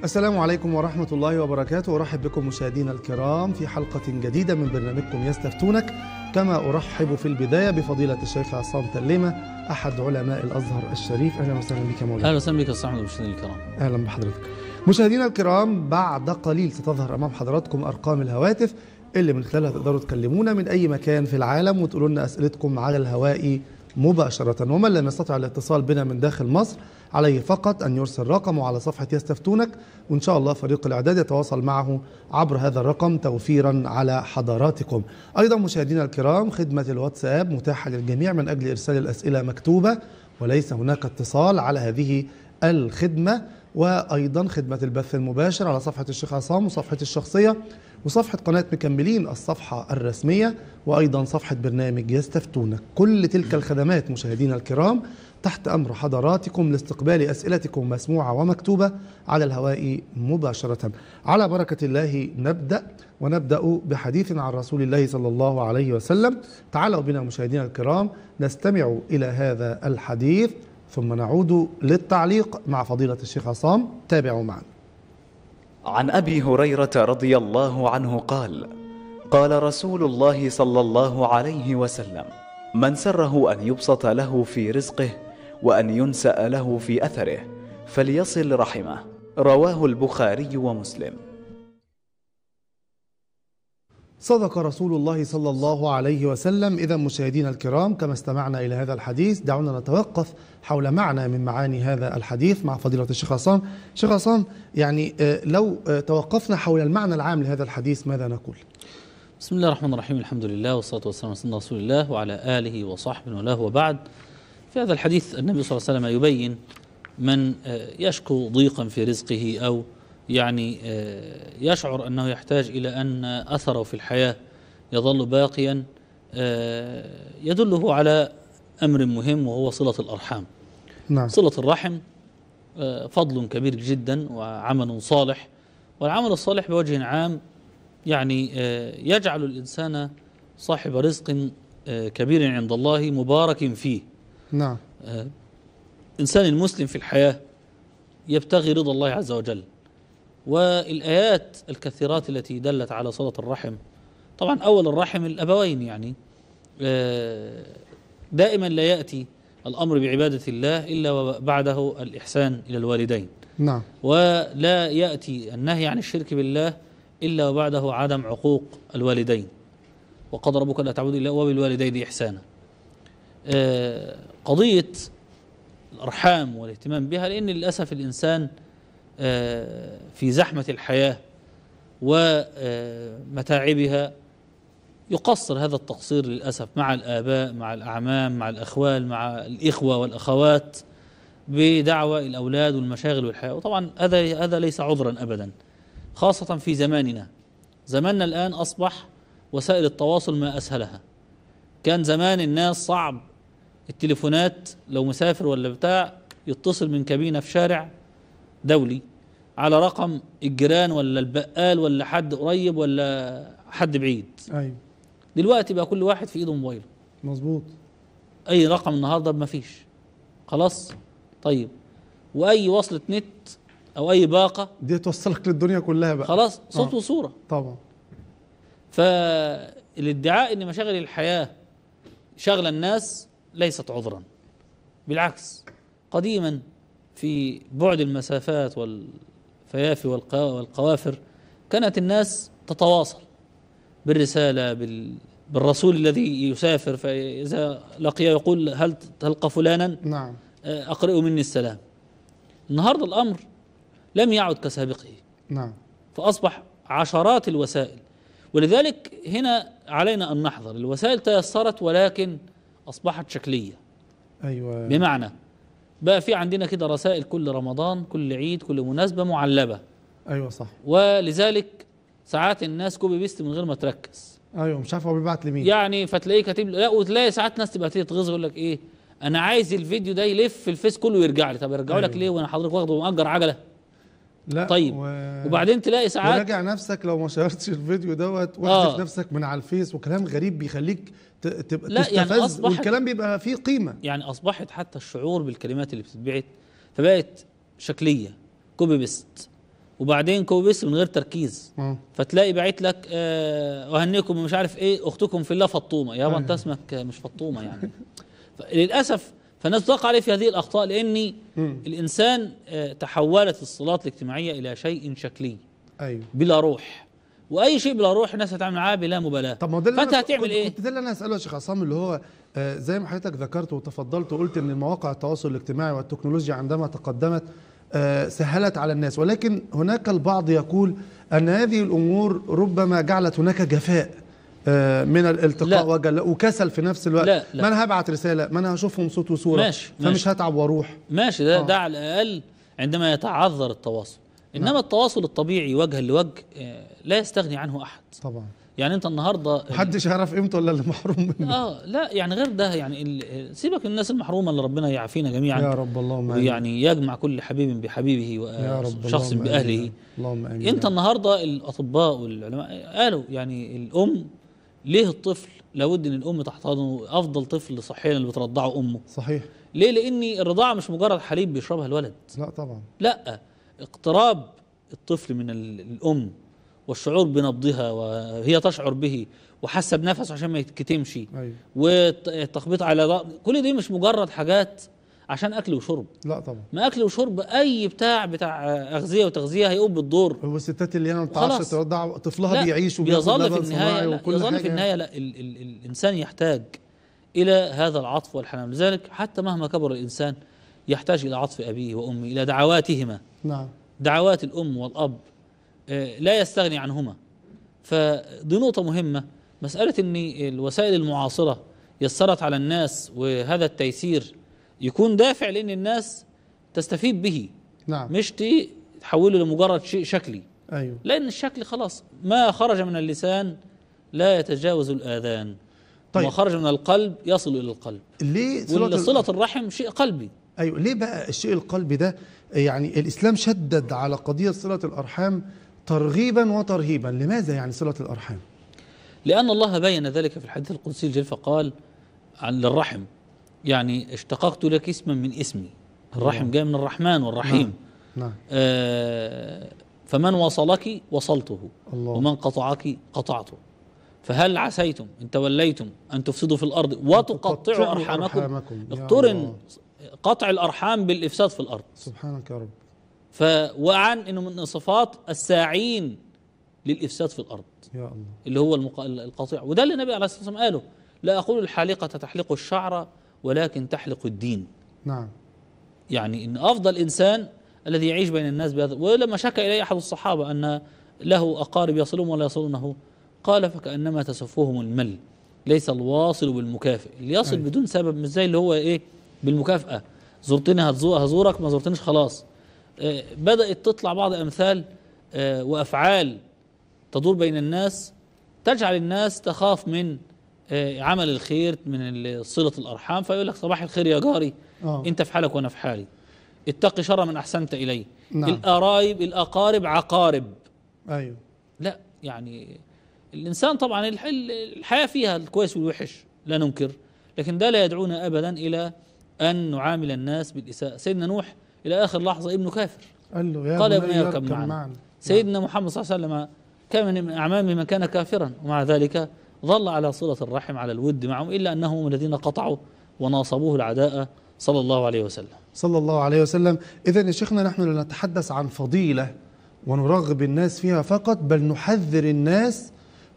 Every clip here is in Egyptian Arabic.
السلام عليكم ورحمة الله وبركاته أرحب بكم مشاهدينا الكرام في حلقة جديدة من برنامجكم يستفتونك كما أرحب في البداية بفضيلة الشيخ عصام تلمة أحد علماء الأزهر الشريف أهلا وسهلا بك يا مولانا اهلا وسهلا بك استاذ احمد المشاهدين الكرام أهلا بحضرتك مشاهدينا الكرام بعد قليل ستظهر أمام حضراتكم أرقام الهواتف اللي من خلالها تقدروا تكلمونا من أي مكان في العالم وتقولوا لنا أسئلتكم على الهواء مباشرة ومن لم يستطع الاتصال بنا من داخل مصر عليه فقط أن يرسل رقمه على صفحة يستفتونك وإن شاء الله فريق الإعداد يتواصل معه عبر هذا الرقم توفيرا على حضراتكم أيضا مشاهدينا الكرام خدمة الواتساب متاحة للجميع من أجل إرسال الأسئلة مكتوبة وليس هناك اتصال على هذه الخدمة وأيضا خدمة البث المباشر على صفحة الشيخ عصام وصفحة الشخصية وصفحة قناة مكملين الصفحة الرسمية وأيضا صفحة برنامج يستفتونك كل تلك الخدمات مشاهدينا الكرام تحت أمر حضراتكم لاستقبال أسئلتكم مسموعة ومكتوبة على الهواء مباشرة على بركة الله نبدأ ونبدأ بحديث عن رسول الله صلى الله عليه وسلم تعالوا بنا مشاهدينا الكرام نستمع إلى هذا الحديث ثم نعود للتعليق مع فضيلة الشيخ عصام تابعوا معنا عن ابي هريره رضي الله عنه قال قال رسول الله صلى الله عليه وسلم من سره ان يبسط له في رزقه وان ينسا له في اثره فليصل رحمه رواه البخاري ومسلم صدق رسول الله صلى الله عليه وسلم إذا مشاهدينا الكرام كما استمعنا إلى هذا الحديث دعونا نتوقف حول معنى من معاني هذا الحديث مع فضيلة الشيخ عصام شيخ عصام يعني آه، لو آه، توقفنا حول المعنى العام لهذا الحديث ماذا نقول بسم الله الرحمن الرحيم الحمد لله والصلاه والسلام على سيدنا رسول الله وعلى اله وصحبه وله وبعد في هذا الحديث النبي صلى الله عليه وسلم يبين من آه، يشكو ضيقا في رزقه او يعني آه، يشعر انه يحتاج الى ان اثره في الحياه يظل باقيا آه، يدله على امر مهم وهو صله الارحام نعم صلة الرحم آه، فضل كبير جدا وعمل صالح والعمل الصالح بوجه عام يعني آه، يجعل الإنسان صاحب رزق آه، كبير عند الله مبارك فيه نعم إنسان المسلم في الحياة يبتغي رضا الله عز وجل والآيات الكثيرات التي دلت على صلة الرحم طبعا أول الرحم الأبوين يعني آه، دائما لا يأتي الأمر بعبادة الله إلا وبعده الإحسان إلى الوالدين نعم ولا يأتي النهي عن الشرك بالله إلا وبعده عدم عقوق الوالدين وقد ربك لا تعبد إلا وبالوالدين إحسانا آه، قضية الأرحام والاهتمام بها لأن للأسف الإنسان آه، في زحمة الحياة ومتاعبها يقصر هذا التقصير للأسف مع الآباء مع الأعمام مع الأخوال مع الإخوة والأخوات بدعوى الأولاد والمشاغل والحياة وطبعا هذا هذا ليس عذرا أبدا خاصة في زماننا زماننا الآن أصبح وسائل التواصل ما أسهلها كان زمان الناس صعب التليفونات لو مسافر ولا بتاع يتصل من كابينة في شارع دولي على رقم الجيران ولا البقال ولا حد قريب ولا حد بعيد أيوة دلوقتي بقى كل واحد في ايده موبايله مظبوط اي رقم النهارده ما فيش خلاص طيب واي وصلة نت او اي باقة دي توصلك للدنيا كلها بقى خلاص صوت آه. وصورة طبعا فالادعاء ان مشاغل الحياة شغل الناس ليست عذرا بالعكس قديما في بعد المسافات والفيافي والقا- والقوافر كانت الناس تتواصل بالرسالة بال بالرسول الذي يسافر فإذا لقيه يقول هل تلقى فلانا نعم أقرئ مني السلام النهاردة الأمر لم يعد كسابقه نعم فأصبح عشرات الوسائل ولذلك هنا علينا أن نحذر الوسائل تيسرت ولكن أصبحت شكلية أيوة بمعنى بقى في عندنا كده رسائل كل رمضان كل عيد كل مناسبة معلبة أيوة صح ولذلك ساعات الناس كوبي بيست من غير ما تركز أيوة مش عارف هو بيبعت لمين يعني فتلاقيه كاتب لا وتلاقي ساعات ناس تبقى تيجي تغيظ يقول لك ايه انا عايز الفيديو ده يلف في الفيس كله ويرجع لي طب يرجعوا لك أيوة. ليه وانا حضرتك واخده ومأجر عجله لا طيب و... وبعدين تلاقي ساعات وراجع نفسك لو ما شيرتش الفيديو دوت واحذف آه. نفسك من على الفيس وكلام غريب بيخليك ت- تبقى لا، يعني تستفز أصبحت- والكلام بيبقى فيه قيمه يعني اصبحت حتى الشعور بالكلمات اللي بتتبعت فبقت شكليه كوبي بيست وبعدين كوبي بيست من غير تركيز اه فتلاقي باعت لك آه اهنيكم مش عارف ايه اختكم في الله فطومه يابا انت اسمك مش فطومه يعني ف- للاسف فالناس تقع عليه في هذه الاخطاء لان الانسان آه تحولت الصلات الاجتماعيه الى شيء شكلي ايوه بلا روح واي شيء بلا روح الناس هتعمل معاه بلا مبالاه طب ما هو ده اللي فانت أنا هتعمل كنت ايه كنت ده اللي انا هساله يا شيخ عصام اللي هو آه، زي ما حضرتك ذكرت وتفضلت وقلت ان مواقع التواصل الاجتماعي والتكنولوجيا عندما تقدمت آه، سهلت على الناس ولكن هناك البعض يقول ان هذه الامور ربما جعلت هناك جفاء آه، من الالتقاء لا. وجل وكسل في نفس الوقت لا، لا. ما انا هبعت رساله ما انا هشوفهم صوت وصوره ماشي، فمش ماشي. هتعب واروح ماشي ده آه. ده على الاقل عندما يتعذر التواصل انما نعم. التواصل الطبيعي وجها لوجه آه، لا يستغني عنه احد طبعا يعني انت النهارده محدش يعرف قيمته الا اللي محروم منه اه لا يعني غير ده يعني ال- سيبك من الناس المحرومه اللي ربنا يعافينا جميعا يا رب اللهم امين ويعني يجمع كل حبيب بحبيبه يا رب وشخص اللهم باهله آمين. اللهم امين انت النهارده الاطباء والعلماء قالوا يعني الام ليه الطفل لابد ان الام تحتضنه افضل طفل صحيا اللي بترضعه امه صحيح ليه لان الرضاعه مش مجرد حليب بيشربها الولد لا طبعا لا اقتراب الطفل من ال- الام والشعور بنبضها وهي تشعر به وحاسه بنفسه عشان ما يتكتمش ايوه والتخبيط على رأ... كل دي مش مجرد حاجات عشان اكل وشرب لا طبعا ما اكل وشرب اي بتاع بتاع اغذيه وتغذيه هيقوم بالدور هو الستات اللي هي ما بتعرفش خلاص. ترضع طفلها لا بيعيش وبياخد بيظل في لبن النهايه صناعي لا وكل يظل حاجه في النهايه لا ال ال ال الانسان يحتاج الى هذا العطف والحنان لذلك حتى مهما كبر الانسان يحتاج الى عطف ابيه وامه الى دعواتهما نعم دعوات الام والاب آه، لا يستغني عنهما فدي نقطه مهمه مساله ان الوسائل المعاصره يسرت على الناس وهذا التيسير يكون دافع لان الناس تستفيد به نعم مش ت- تحوله لمجرد شيء شكلي ايوه لأن الشكل خلاص ما خرج من اللسان لا يتجاوز الآذان طيب. طيب. وما خرج من القلب يصل إلى القلب ليه صلة وصلة الرحم شيء قلبي ايوه ليه بقى الشيء القلبي ده يعني الاسلام شدد على قضيه صله الارحام ترغيبا وترهيبا لماذا يعني صله الارحام لأن الله بين ذلك في الحديث القدسي الجليل فقال عن للرحم يعني اشتققت لك اسما من اسمي الرحم جاي من الرحمن والرحيم نعم آه فمن وصلك وصلته الله. ومن قطعك قطعته فهل عسيتم ان توليتم ان تفسدوا في الارض وتقطعوا ارحامكم أرحامكم. يا اقترن الله. قطع الارحام بالافساد في الارض سبحانك يا رب ف وعن انه من صفات الساعين للافساد في الارض يا الله اللي هو المق... القطيع وده اللي النبي عليه الصلاه والسلام قاله لا اقول الحالقه تحلق الشعر ولكن تحلق الدين نعم يعني ان افضل انسان الذي يعيش بين الناس بهذا ولما شكى الي احد الصحابه ان له اقارب يصلون ولا يصلونه قال فكانما تسفهم المل ليس الواصل بالمكافئ اللي يصل أيوة. بدون سبب مش زي اللي هو ايه بالمكافاه زرتني هتزو- هزورك ما زرتنيش خلاص آه، بدات تطلع بعض امثال آه، وافعال تدور بين الناس تجعل الناس تخاف من آه، عمل الخير من ال- صله الارحام فيقول لك صباح الخير يا جاري اه انت في حالك وانا في حالي اتق شر من احسنت اليه نعم. القرايب الاقارب عقارب ايوه لا يعني الانسان طبعا الح- الحياه فيها الكويس والوحش لا ننكر لكن ده لا يدعونا ابدا الى ان نعامل الناس بالاساءه سيدنا نوح الى اخر لحظه ابنه كافر قال له يا قال يا بني بني اركب معنا سيدنا محمد صلى الله عليه وسلم كان من اعمامه من كان كافرا ومع ذلك ظل على صله الرحم على الود معهم الا انهم هم الذين قطعوا وناصبوه العداء صلى الله عليه وسلم صلى الله عليه وسلم إذا يا شيخنا نحن لا نتحدث عن فضيلة ونرغب الناس فيها فقط بل نحذر الناس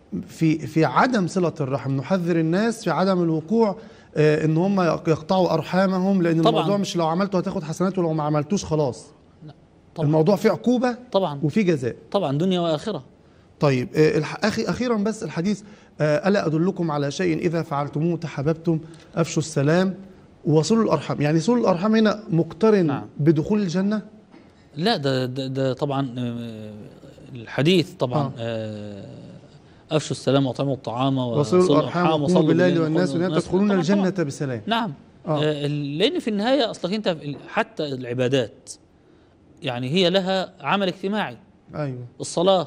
في في عدم صلة الرحم نحذر الناس في عدم الوقوع آه، ان هم يقطعوا ارحامهم لان طبعاً. الموضوع مش لو عملته هتاخد حسنات ولو ما عملتوش خلاص طبعا الموضوع فيه عقوبة طبعا وفيه جزاء طبعا دنيا واخره طيب آه، الح- أخي أخيرا بس الحديث آه، ألا أدلكم على شيء إذا فعلتموه تحببتم أفشوا السلام وصلوا الأرحام يعني صلوا الأرحام هنا مقترن نعم. بدخول الجنة لا ده ده, ده طبعا آه، الحديث طبعا آه. آه، افشوا السلام واطعموا الطعام وصلوا الأرحام وقوموا وصلوا بالليل والناس وقوموا وأن تدخلون طبعاً- الجنة طبعاً. بسلام نعم آه. آه. لان في النهايه اصلك انت في ال- حتى العبادات يعني هي لها عمل اجتماعي أيوه الصلاه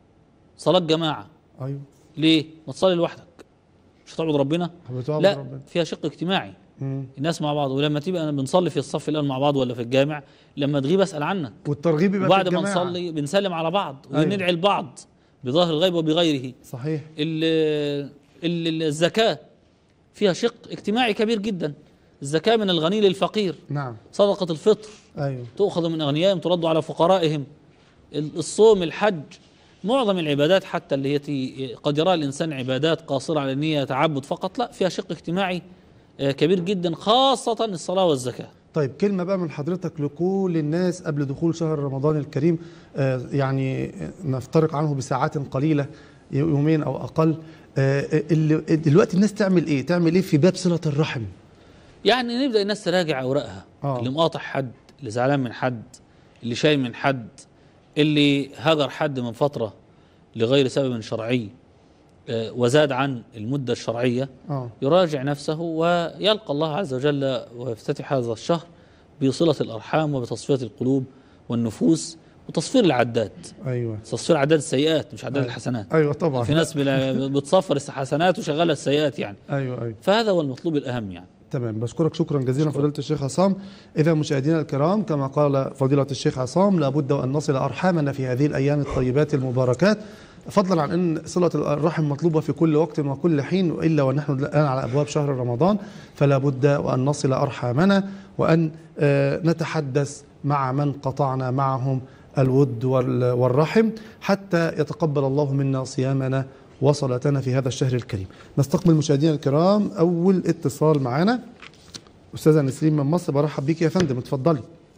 صلاه جماعه أيوه ليه ما تصلي لوحدك مش هتعبد ربنا حبيت أعبد لا ربنا فيها شق اجتماعي مم. الناس مع بعض ولما تبقى انا بنصلي في الصف الان مع بعض ولا في الجامع لما تغيب اسال عنك والترغيب يبقى وبعد في ما الجماعة. نصلي بنسلم على بعض أيوة. وندعي لبعض بظاهر الغيب وبغيره صحيح ال- ال- الزكاه فيها شق اجتماعي كبير جدا الزكاه من الغني للفقير نعم صدقه الفطر ايوه تؤخذ من أغنيائهم ترد على فقرائهم ال- الصوم الحج معظم العبادات حتى اللي هي تي- قد يراها الإنسان عبادات قاصرة على النية تعبد فقط لا فيها شق اجتماعي آه، كبير جدا خاصة الصلاة والزكاة طيب كلمة بقى من حضرتك لكل الناس قبل دخول شهر رمضان الكريم آه، يعني نفترق عنه بساعات قليلة يومين أو أقل آه، اللي دلوقتي الناس تعمل إيه؟ تعمل إيه في باب صلة الرحم؟ يعني نبدأ الناس تراجع أوراقها آه. اللي مقاطع حد اللي زعلان من حد اللي شايل من حد اللي هجر حد من فترة لغير سبب شرعي آه، وزاد عن المدة الشرعية آه يراجع نفسه ويلقى الله عز وجل ويفتتح هذا الشهر بصلة الأرحام وبتصفية القلوب والنفوس وتصفير العداد أيوه تصفير عداد السيئات مش عداد أيوة. الحسنات أيوه طبعا في ناس بلا- بتصفر الحسنات وشغالة السيئات يعني أيوه أيوه فهذا هو المطلوب الأهم يعني تمام بشكرك شكرا جزيلا فضيلة الشيخ عصام إذا مشاهدينا الكرام كما قال فضيلة الشيخ عصام لابد وأن نصل أرحامنا في هذه الأيام الطيبات المباركات فضلا عن أن صلة الرحم مطلوبة في كل وقت وكل حين وإلا ونحن الآن على أبواب شهر رمضان فلا بد وأن نصل أرحامنا وأن آه، نتحدث مع من قطعنا معهم الود وال- والرحم حتى يتقبل الله منا صيامنا وصلاتنا في هذا الشهر الكريم نستقبل مشاهدينا الكرام أول اتصال معنا أستاذة نسرين من مصر برحب بيك يا فندم اتفضلي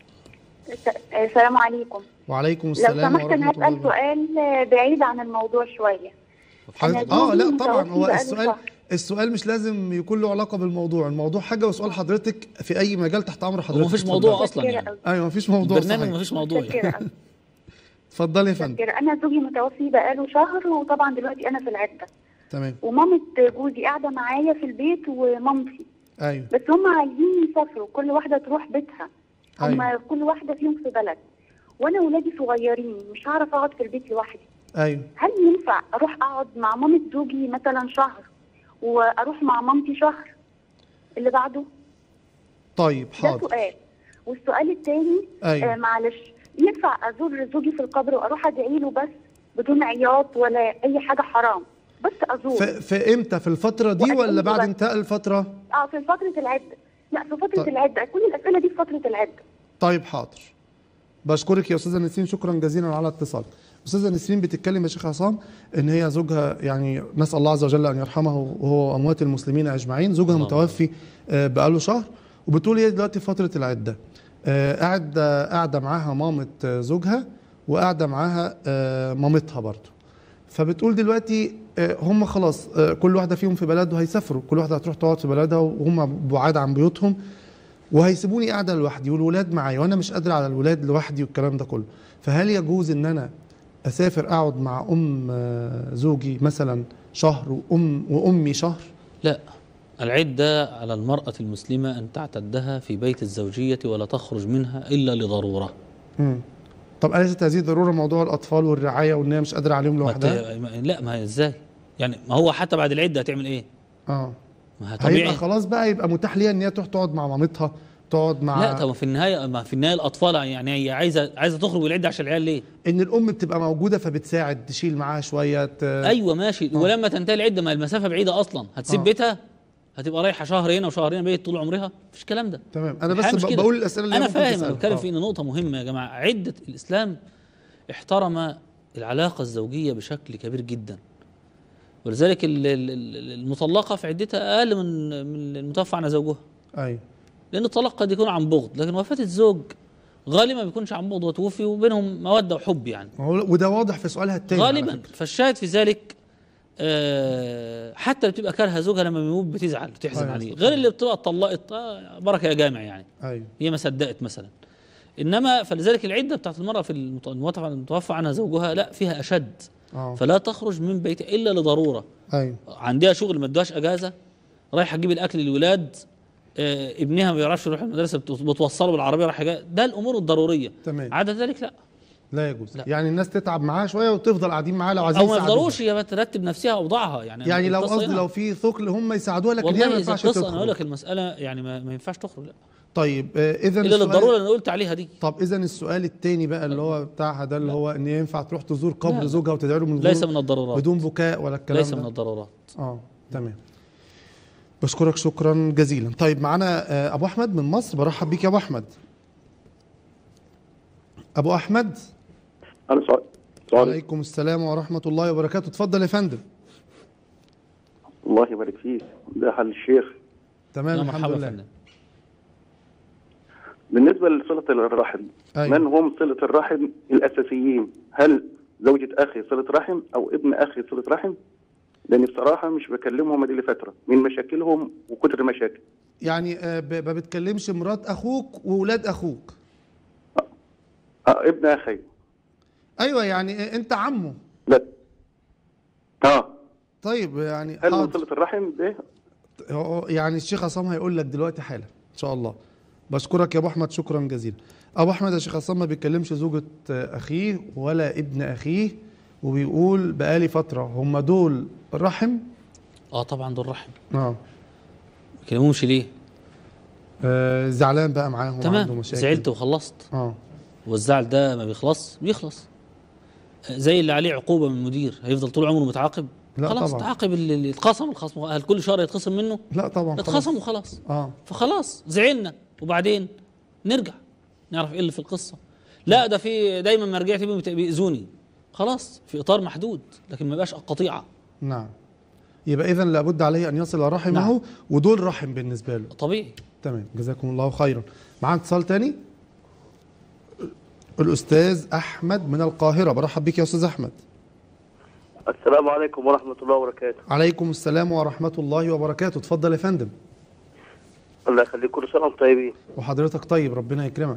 السلام عليكم وعليكم لو السلام سمحت انا ورحمة الله هسال وبركاته سؤال بعيد عن الموضوع شويه حضرتك- أنا اه لا زوجي طبعا متوفي هو بقاله السؤال شهر. السؤال مش لازم يكون له علاقة بالموضوع الموضوع حاجة وسؤال حضرتك في أي مجال تحت أمر حضرتك مفيش اتفضلي. موضوع أصلا متشكرة يعني أوي. أيوه مفيش موضوع البرنامج صحيح مفيش موضوع يعني. متشكرة أوي. اتفضلي يا فندم متشكرة. انا زوجي متوفي بقاله شهر وطبعا دلوقتي انا في العده تمام ومامة جوزي قاعده معايا في البيت ومامتي أيوه بس هم عايزين يسافروا كل واحده تروح بيتها هم أيوه كل واحده فيهم في بلد وانا ولادي صغيرين مش هعرف اقعد في البيت لوحدي أيوه هل ينفع اروح اقعد مع مامة زوجي مثلا شهر واروح مع مامتي شهر اللي بعده طيب ده حاضر سؤال والسؤال الثاني أيوه. آه معلش ينفع ازور زوجي في القبر واروح ادعي له بس بدون عياط ولا اي حاجه حرام بس ازور في, في إمتى في الفترة دي وأكيد ولا بعد بقى. انتهاء الفترة اه في فتره العده لا في فتره طيب. العده كل الاسئله دي في فتره العده طيب حاضر بشكرك يا استاذه نسرين شكرا جزيلا على اتصالك استاذه نسرين بتتكلم يا شيخ عصام ان هي زوجها يعني نسال الله عز وجل ان يرحمه وهو اموات المسلمين اجمعين زوجها اللهم متوفي آه، بقاله شهر وبتقول هي دلوقتي في فتره العده آه، قاعده قاعده معاها مامه آه، زوجها وقاعده معاها آه، مامتها برضه فبتقول دلوقتي آه، هم خلاص آه، كل واحده فيهم في بلد وهيسافروا كل واحده هتروح تقعد في بلدها وهم بعاد عن بيوتهم وهيسيبوني قاعده لوحدي والولاد معايا وانا مش قادر على الولاد لوحدي والكلام ده كله فهل يجوز ان انا اسافر اقعد مع ام آه، زوجي مثلا شهر وام وامي شهر لا العدة على المرأة المسلمة أن تعتدها في بيت الزوجية ولا تخرج منها إلا لضرورة مم. طب أليست هذه ضروره موضوع الاطفال والرعايه وان هي مش قادره عليهم ما لوحدها ت- ما- لا ما هي إزاي يعني ما هو حتى بعد العدة هتعمل إيه اه ما هي هيبقى طبيعي خلاص بقى يبقى متاح ليها ان هي تروح تقعد مع مامتها تقعد مع لا طب في النهاية ما في النهاية الأطفال يعني هي عايزة عايزة تخرج بالعدة عشان العيال ليه ان الام بتبقى موجوده فبتساعد تشيل معاها شويه ت... أيوة ماشي ولما تنتهي العدة ما المسافة بعيدة أصلا هتسيب آه. بيتها هتبقى رايحة شهر هنا وشهر هنا بيت طول عمرها مفيش الكلام ده تمام انا الحياة بس مش ب- كده. بقول الاسئله اللي هي انا ممكن فاهم تسألها. انا بتكلم آه. في ان نقطه مهمه يا جماعه عده الاسلام احترم العلاقه الزوجيه بشكل كبير جدا ولذلك ال- ال- ال- المطلقه في عدتها اقل من من المتوفى عنها زوجها ايوه لان الطلاق قد يكون عن بغض لكن وفاه الزوج غالبا ما بيكونش عن بغض وتوفي وبينهم موده وحب يعني ما هو- وده واضح في سؤالها التاني على غالبا فكرة. فالشاهد في ذلك آه، حتى اللي بتبقى كارهه زوجها لما بيموت بتزعل وتحزن أيوة، عليه صح. غير اللي بتبقى اتطلقت آه، بركه يا جامع يعني ايوه هي ما صدقت مثلا انما فلذلك العده بتاعت المراه في المت- المتوفى المتوفى عنها زوجها لا فيها اشد اه فلا تخرج من بيتها الا لضروره ايوه عندها شغل ما ادوهاش اجازه رايحه تجيب الاكل للولاد آه ابنها ما بيعرفش يروح المدرسه بت- بتوصله بالعربيه رايحه جايه ده الامور الضروريه تمام عدا ذلك لا لا يجوز لا. يعني الناس تتعب معاه شويه وتفضل قاعدين معاه لو عايزين او ما يساعدوها. يفضلوش هي بترتب نفسها اوضاعها يعني يعني لو القصة قصدي هنا. لو في ثقل هم يساعدوها لكن هي والله ما اذا ينفعش القصه انا اقول تخرج لك المساله يعني ما, ما ينفعش تخرج لا طيب اذا الا للضروره اللي انا قلت عليها دي طب اذا السؤال الثاني بقى اللي هو بتاعها ده اللي هو ان ينفع تروح تزور لا، قبر لا. زوجها وتدعي له من ليس غير- من الضرورات بدون بكاء ولا الكلام ليس ده من الضرورات اه تمام بشكرك شكرا جزيلا طيب معانا آه، ابو احمد من مصر برحب بيك يا ابو احمد ابو احمد انا سؤال سؤال وعليكم السلام ورحمه الله وبركاته اتفضل يا فندم الله يبارك فيك ده حل الشيخ تمام يا الحمد مرحبا لله فندم بالنسبه لصله الرحم أيوة. من هم صله الرحم الاساسيين هل زوجة اخي صله رحم او ابن اخي صله رحم لاني بصراحه مش بكلمهم دي لفتره من مشاكلهم وكتر المشاكل يعني آه، ب- ما بتكلمش مرات اخوك واولاد اخوك آه ابن اخي ايوه يعني آه، انت عمه لا اه طيب يعني هل من حاضر. صله الرحم ده هو- يعني الشيخ عصام هيقول لك دلوقتي حالا ان شاء الله بشكرك يا ابو احمد شكرا جزيلا ابو احمد يا شيخ عصام ما بيتكلمش زوجة آه، اخيه ولا ابن اخيه وبيقول بقالي فتره هم دول رحم اه طبعا دول رحم اه ما يكلموش ليه آه، زعلان بقى معاهم عنده تمام مشاكل زعلت وخلصت اه والزعل ده ما بيخلص بيخلص آه، زي اللي عليه عقوبه من المدير هيفضل طول عمره متعاقب لا خلاص طبعا. تعاقب اللي اللي اتخصم الخصم هل كل شهر يتخصم منه لا طبعا خلاص. اتخصم وخلاص اه فخلاص زعلنا وبعدين نرجع نعرف ايه اللي في القصه لا ده في دايما ما رجعت بيهم بت- بيأذوني خلاص في اطار محدود لكن ما يبقاش قطيعه نعم يبقى اذا لابد عليه ان يصل رحمه نعم. ودول رحم بالنسبه له طبيعي تمام جزاكم الله خيرا معانا اتصال تاني الاستاذ احمد من القاهره برحب بك يا استاذ احمد السلام عليكم ورحمة الله وبركاته عليكم السلام ورحمه الله وبركاته اتفضل يا فندم الله يخليك كل سنة وانتم طيبين وحضرتك طيب ربنا يكرمك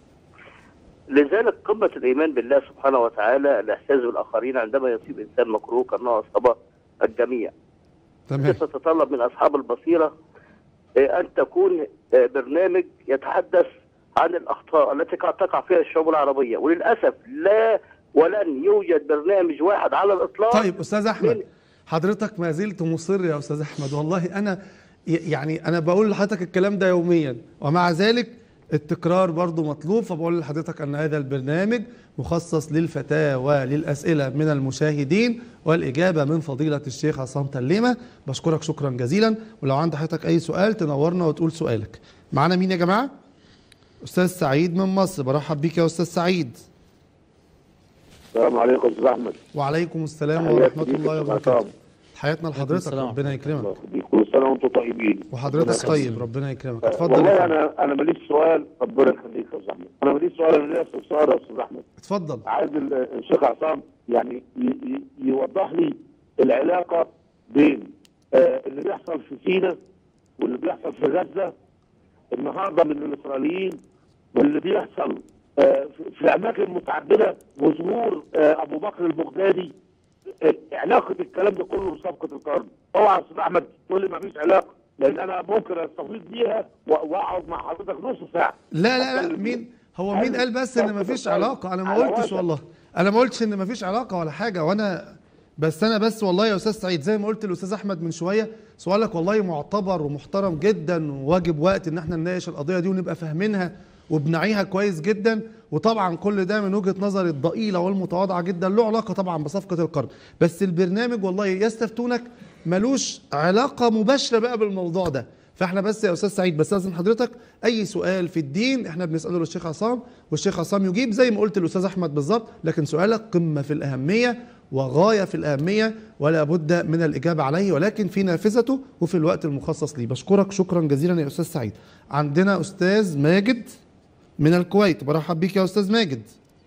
لذلك قمة الإيمان بالله سبحانه وتعالى الإحساس بالآخرين عندما يصيب إنسان مكروه كأنه أصاب الجميع تمام تتطلب من أصحاب البصيرة آه، أن تكون آه، برنامج يتحدث عن الأخطاء التي قد تقع فيها الشعوب العربية وللأسف لا ولن يوجد برنامج واحد على الإطلاق طيب استاذ احمد حضرتك ما زلت مصر يا استاذ احمد والله انا ي- يعني انا بقول لحضرتك الكلام ده يوميا ومع ذلك التكرار برضو مطلوب فبقول لحضرتك ان هذا البرنامج مخصص للفتاوى للاسئله من المشاهدين والاجابه من فضيله الشيخ عصام تليمه بشكرك شكرا جزيلا ولو عند حضرتك اي سؤال تنورنا وتقول سؤالك معانا مين يا جماعه استاذ سعيد من مصر برحب بيك يا استاذ سعيد السلام عليكم استاذ احمد وعليكم السلام تحياتي ورحمه ليك الله يا أستاذ وبركاته عصام. حياتنا لحضرتك السلام. ربنا يكرمك كل سنه وانتم طيبين وحضرتك طيب ربنا يكرمك اتفضل والله يا فندم. انا انا ماليش سؤال ربنا يخليك يا استاذ احمد انا ماليش سؤال انا ليا استفسار يا استاذ احمد اتفضل عايز ال- الشيخ عصام يعني ي- ي- يوضح لي العلاقه بين آه، اللي بيحصل في سيناء واللي بيحصل في غزه النهارده من الاسرائيليين واللي بيحصل آه، في- في اماكن متعدده وظهور آه، ابو بكر البغدادي آه، علاقه الكلام ده كله بصفقه القرن اوعى يا استاذ احمد تقول لي ما فيش علاقه لان انا ممكن استفيد بيها و- واقعد مع حضرتك نص ساعه لا لا لا مين هو مين قال بس ان مفيش علاقه انا ما على قلتش وجه. والله انا ما قلتش ان مفيش علاقه ولا حاجه وانا بس انا بس والله يا استاذ سعيد زي ما قلت للاستاذ احمد من شويه سؤالك والله معتبر ومحترم جدا وواجب وقت ان احنا نناقش القضيه دي ونبقى فاهمينها وبنعيها كويس جدا وطبعا كل ده من وجهه نظري الضئيله والمتواضعه جدا له علاقه طبعا بصفقه القرن بس البرنامج والله يستفتونك ملوش علاقه مباشره بقى بالموضوع ده فاحنا بس يا استاذ سعيد بس لازم حضرتك اي سؤال في الدين احنا بنساله للشيخ عصام والشيخ عصام يجيب زي ما قلت للاستاذ احمد بالظبط لكن سؤالك قمه في الاهميه وغايه في الاهميه ولا بد من الاجابه عليه ولكن في نافذته وفي الوقت المخصص ليه بشكرك شكرا جزيلا يا استاذ سعيد عندنا استاذ ماجد من الكويت برحب بيك يا استاذ ماجد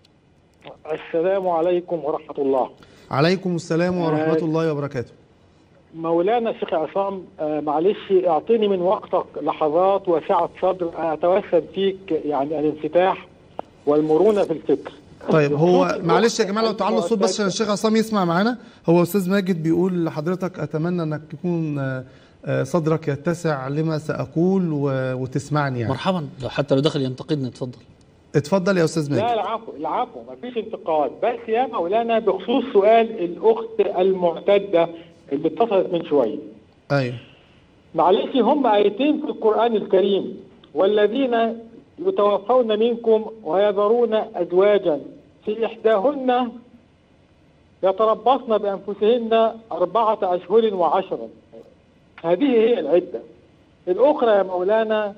السلام عليكم ورحمة الله عليكم السلام ورحمه الله وبركاته مولانا الشيخ عصام آه، معلش اعطيني من وقتك لحظات وسعة صدر اتوسد فيك يعني الانفتاح والمرونة في الفكر طيب هو الصوت معلش يا الوقت جماعه لو تعالوا الصوت بس عشان الشيخ عصام يسمع معانا هو استاذ ماجد بيقول لحضرتك اتمنى انك يكون آه، آه، صدرك يتسع لما ساقول و- وتسمعني يعني مرحبا لو حتى لو دخل ينتقدني اتفضل اتفضل يا استاذ لا ماجد العفو العفو مفيش انتقاد بس يا مولانا بخصوص سؤال الاخت المعتده اللي اتصلت من شويه ايوه معلش هم آيتين في القرآن الكريم والذين يتوفون منكم ويذرون أزواجا في إحداهن يتربصن بأنفسهن أربعة أشهر وعشرا هذه هي العدة الأخرى يا مولانا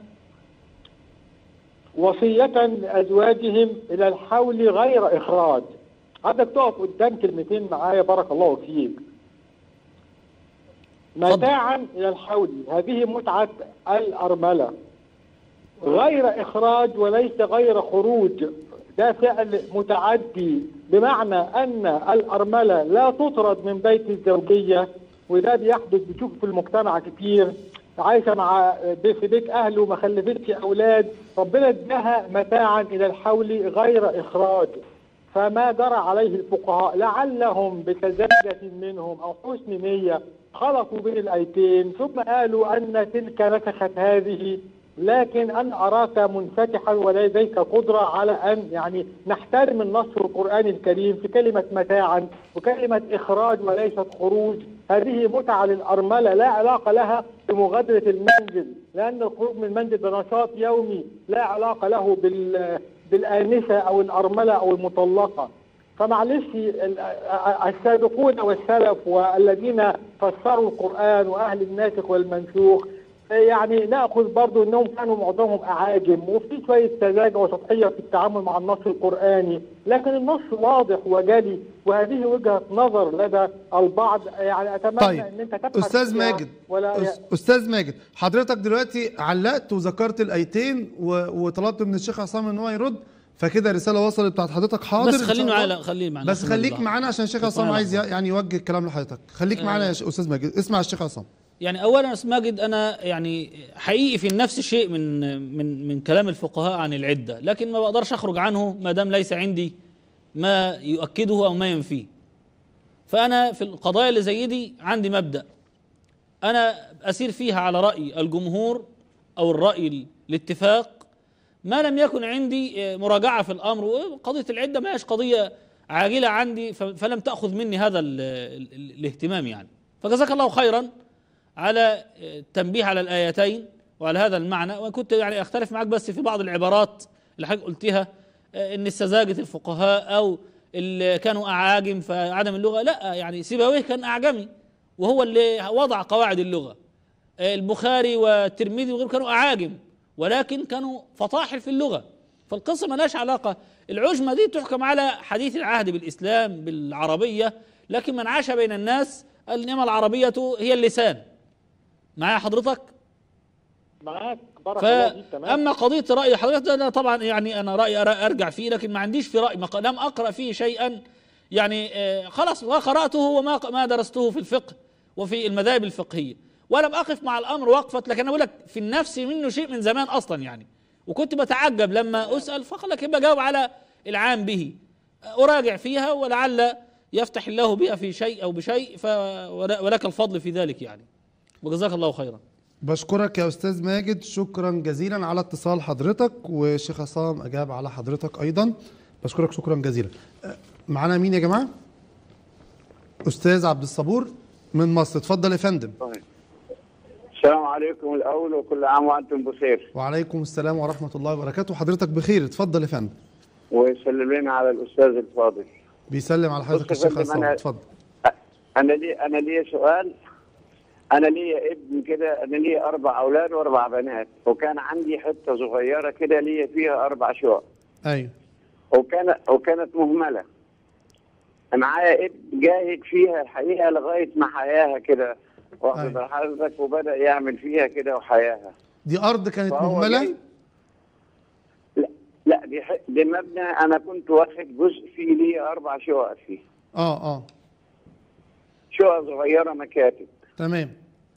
وصية لأزواجهم إلى الحول غير إخراج عندك تقف قدام كلمتين معايا بارك الله فيك متاعا إلى الحول هذه متعة الأرملة غير إخراج وليس غير خروج ده فعل متعدي بمعنى أن الأرملة لا تطرد من بيت الزوجية وده بيحدث بتشوف في المجتمع كتير عايشة مع في بيت أهله ما خلفتش أولاد ربنا اداها متاعا إلى الحول غير إخراج فما جرى عليه الفقهاء لعلهم بسذاجة منهم أو حسن نية خلطوا بين الآيتين ثم قالوا أن تلك نسخت هذه لكن أن أراك منفتحا ولديك قدرة على أن يعني نحترم النص في القرآن الكريم في كلمة متاعا وكلمة إخراج وليست خروج هذه متعة للأرملة لا علاقة لها بمغادرة المنزل لأن الخروج من المنزل بنشاط يومي لا علاقة له بال بالآنسة أو الأرملة أو المطلقة فمعلش ال- السابقون والسلف والذين فسروا القرآن وأهل الناسخ والمنسوخ يعني ناخذ برضو انهم كانوا معظمهم اعاجم وفي شويه سذاجه وسطحيه في التعامل مع النص القراني لكن النص واضح وجلي وهذه وجهه نظر لدى البعض يعني اتمنى طيب ان انت تبحث استاذ فيها ماجد ولا أس- استاذ ماجد حضرتك دلوقتي علقت وذكرت الايتين و- وطلبت من الشيخ عصام ان هو يرد فكده رساله وصلت بتاعت حضرتك حاضر بس إن شاء خلينا الله. على خليه معنا بس خليك معانا عشان الشيخ عصام معانا عايز ي- لحظة. يعني يوجه الكلام لحضرتك خليك معانا يا ش- استاذ ماجد اسمع الشيخ عصام يعني اولا استاذ ماجد انا يعني حقيقي في نفس الشيء من من من كلام الفقهاء عن العده لكن ما بقدرش اخرج عنه ما دام ليس عندي ما يؤكده او ما ينفيه فانا في القضايا اللي زي دي عندي مبدا انا اسير فيها على راي الجمهور او الراي ال- الاتفاق ما لم يكن عندي آه، مراجعه في الامر وقضيه العده ما هيش قضيه عاجله عندي ف- فلم تاخذ مني هذا ال ال ال الاهتمام يعني فجزاك الله خيرا على التنبيه على الايتين وعلى هذا المعنى وان كنت يعني اختلف معك بس في بعض العبارات اللي حضرتك قلتها آه، ان سذاجه الفقهاء او اللي كانوا اعاجم فعدم اللغه لا يعني سيبويه كان اعجمي وهو اللي وضع قواعد اللغه آه، البخاري والترمذي وغيره كانوا اعاجم ولكن كانوا فطاحل في اللغه فالقصه ملهاش علاقه العجمه دي تحكم على حديث العهد بالاسلام بالعربيه لكن من عاش بين الناس انما العربيه هي اللسان معايا حضرتك معاك بارك الله فيك تمام فاما قضيه راي حضرتك ده أنا طبعا يعني انا رايي أرا- ارجع فيه لكن ما عنديش في راي ما ق- لم اقرا فيه شيئا يعني آه، خلاص ما قراته وما ما درسته في الفقه وفي المذاهب الفقهيه ولم اقف مع الامر وقفه لكن انا بقول لك في النفس منه شيء من زمان اصلا يعني وكنت بتعجب لما اسال فقال لك يبقى جاوب على العام به اراجع فيها ولعل يفتح الله بها في شيء او بشيء ف ول- ولك الفضل في ذلك يعني وجزاك الله خيرا بشكرك يا استاذ ماجد شكرا جزيلا على اتصال حضرتك والشيخ عصام اجاب على حضرتك ايضا بشكرك شكرا جزيلا أه، معانا مين يا جماعه استاذ عبد الصبور من مصر اتفضل يا فندم السلام عليكم الاول وكل عام وانتم بخير وعليكم السلام ورحمه الله وبركاته حضرتك بخير اتفضل يا فندم ويسلم لنا على الاستاذ الفاضل بيسلم على حضرتك بص يا الشيخ فندم، عصام أنا- اتفضل انا لي انا لي سؤال انا لي ابن كده انا لي اربع اولاد واربع بنات وكان عندي حته صغيره كده لي فيها اربع شقق ايوه وكان وكانت مهمله معايا ابن جاهد فيها الحقيقه لغايه ما حياها كده واخد أيوة. بال حضرتك وبدا يعمل فيها كده وحياها دي ارض كانت فهو مهمله جاي- لا لا دي ح- دي مبنى انا كنت واخد جزء فيه لي اربع شقق فيه اه اه شقق صغيره مكاتب تمام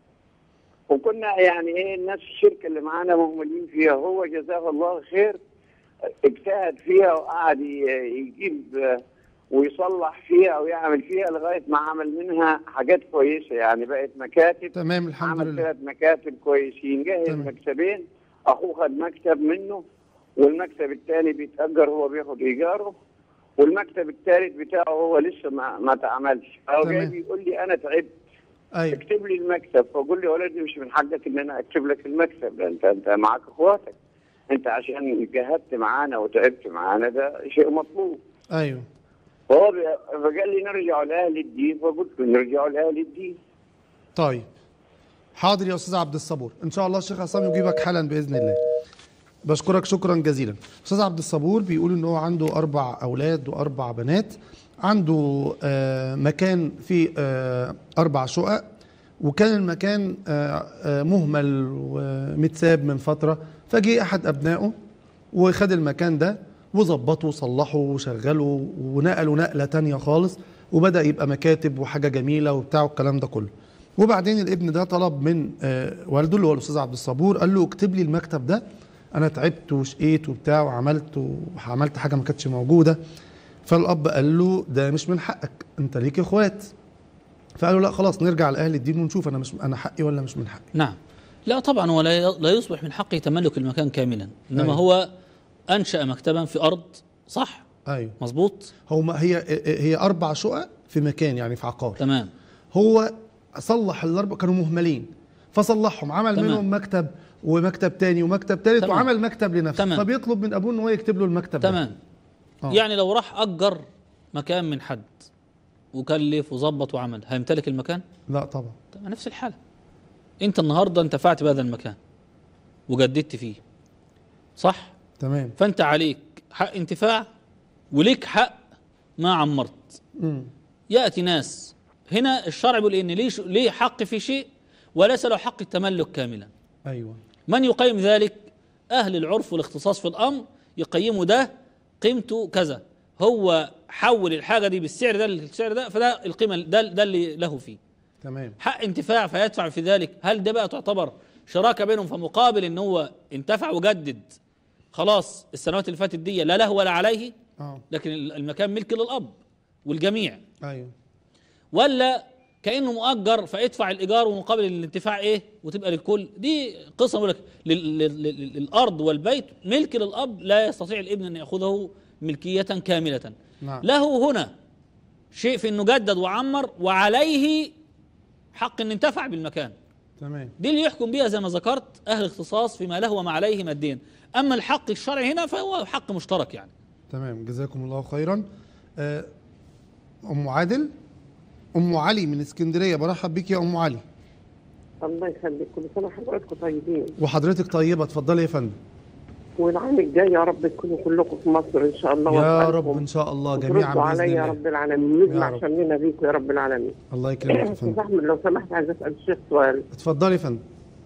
وكنا يعني ايه الناس الشركه اللي معانا مهملين فيها هو جزاه الله خير اجتهد فيها وقعد ي- يجيب آه، ويصلح فيها ويعمل فيها لغايه ما عمل منها حاجات كويسه يعني بقت مكاتب تمام الحمد عمل لله ثلاث مكاتب كويسين جهز تمام. مكتبين اخوه خد مكتب منه والمكتب الثاني بيتأجر هو بياخد إيجاره والمكتب الثالث بتاعه هو لسه ما ما اتعملش فهو جاي تمام. بيقول لي أنا تعبت ايوه اكتب لي المكتب فقول لي يا ولدي مش من حقك ان انا اكتب لك المكتب ده انت انت معاك اخواتك انت عشان جهدت معانا وتعبت معانا ده شيء مطلوب ايوه فهو بي- فقال لي نرجع لاهل الدين فقلت له نرجع لاهل الدين طيب حاضر يا استاذ عبد الصبور ان شاء الله الشيخ عصام يجيبك حالا باذن الله بشكرك شكرا جزيلا استاذ عبد الصبور بيقول ان هو عنده اربع اولاد واربع بنات عنده آه، مكان فيه آه، اربع شقق وكان المكان آه، آه، مهمل ومتساب من فتره فجه احد ابنائه وخد المكان ده وظبطه وصلحه وشغله ونقله نقله تانية خالص وبدا يبقى مكاتب وحاجه جميله وبتاع والكلام ده كله وبعدين الابن ده طلب من آه، والده اللي هو الاستاذ عبد الصبور قال له اكتب لي المكتب ده انا تعبت وشقيت وبتاع وعملت وعملت حاجه ما كانتش موجوده فالاب قال له ده مش من حقك انت ليك اخوات فقال له لا خلاص نرجع لاهل الدين ونشوف انا مش انا حقي ولا مش من حقي نعم لا طبعا هو لا لا يصبح من حقه تملك المكان كاملا انما أيوة. هو انشا مكتبا في ارض صح ايوه مظبوط هو ما هي هي اربع شقق في مكان يعني في عقار تمام هو صلح الاربع كانوا مهملين فصلحهم عمل تمام. منهم مكتب ومكتب تاني ومكتب تالت تمام. وعمل مكتب لنفسه تمام. فبيطلب من ابوه ان هو يكتب له المكتب ده. تمام آه. يعني لو راح اجر مكان من حد وكلف وظبط وعمل هيمتلك المكان لا طبعا طبعا نفس الحاله انت النهارده انتفعت بهذا المكان وجددت فيه صح تمام فانت عليك حق انتفاع وليك حق ما عمرت مم. ياتي ناس هنا الشرع بيقول ان ليه ش- ليه حق في شيء وليس له حق التملك كاملا ايوه من يقيم ذلك اهل العرف والاختصاص في الامر يقيموا ده قيمته كذا هو حول الحاجه دي بالسعر ده للسعر ده فده القيمه ده ده اللي له فيه تمام حق انتفاع فيدفع في ذلك هل ده بقى تعتبر شراكه بينهم فمقابل ان هو انتفع وجدد خلاص السنوات اللي فاتت دي لا له ولا عليه اه لكن المكان ملك للاب والجميع ايوه ولا كانه مؤجر فادفع الايجار ومقابل الانتفاع ايه وتبقى للكل دي قصه بقول لك لل- لل- لل- للارض والبيت ملك للاب لا يستطيع الابن ان ياخذه ملكيه كامله نعم له هنا شيء في انه جدد وعمر وعليه حق ان انتفع بالمكان تمام دي اللي يحكم بها زي ما ذكرت اهل الاختصاص فيما له وما عليه ماديا اما الحق الشرعي هنا فهو حق مشترك يعني تمام جزاكم الله خيرا آه، ام عادل ام علي من اسكندريه برحب بيك يا ام علي الله يخليك كل سنه وحضراتكم طيبين وحضرتك طيبه اتفضلي يا فندم والعام الجاي يا رب تكونوا كلكم في مصر ان شاء الله يا وأسألكم رب ان شاء الله وتردوا جميعا باذن عليا يا الله رب العالمين نجمع رب. شملنا بيكم يا رب العالمين الله يكرمك يا استاذ فندم احمد لو سمحت عايز اسال الشيخ سؤال اتفضلي يا فندم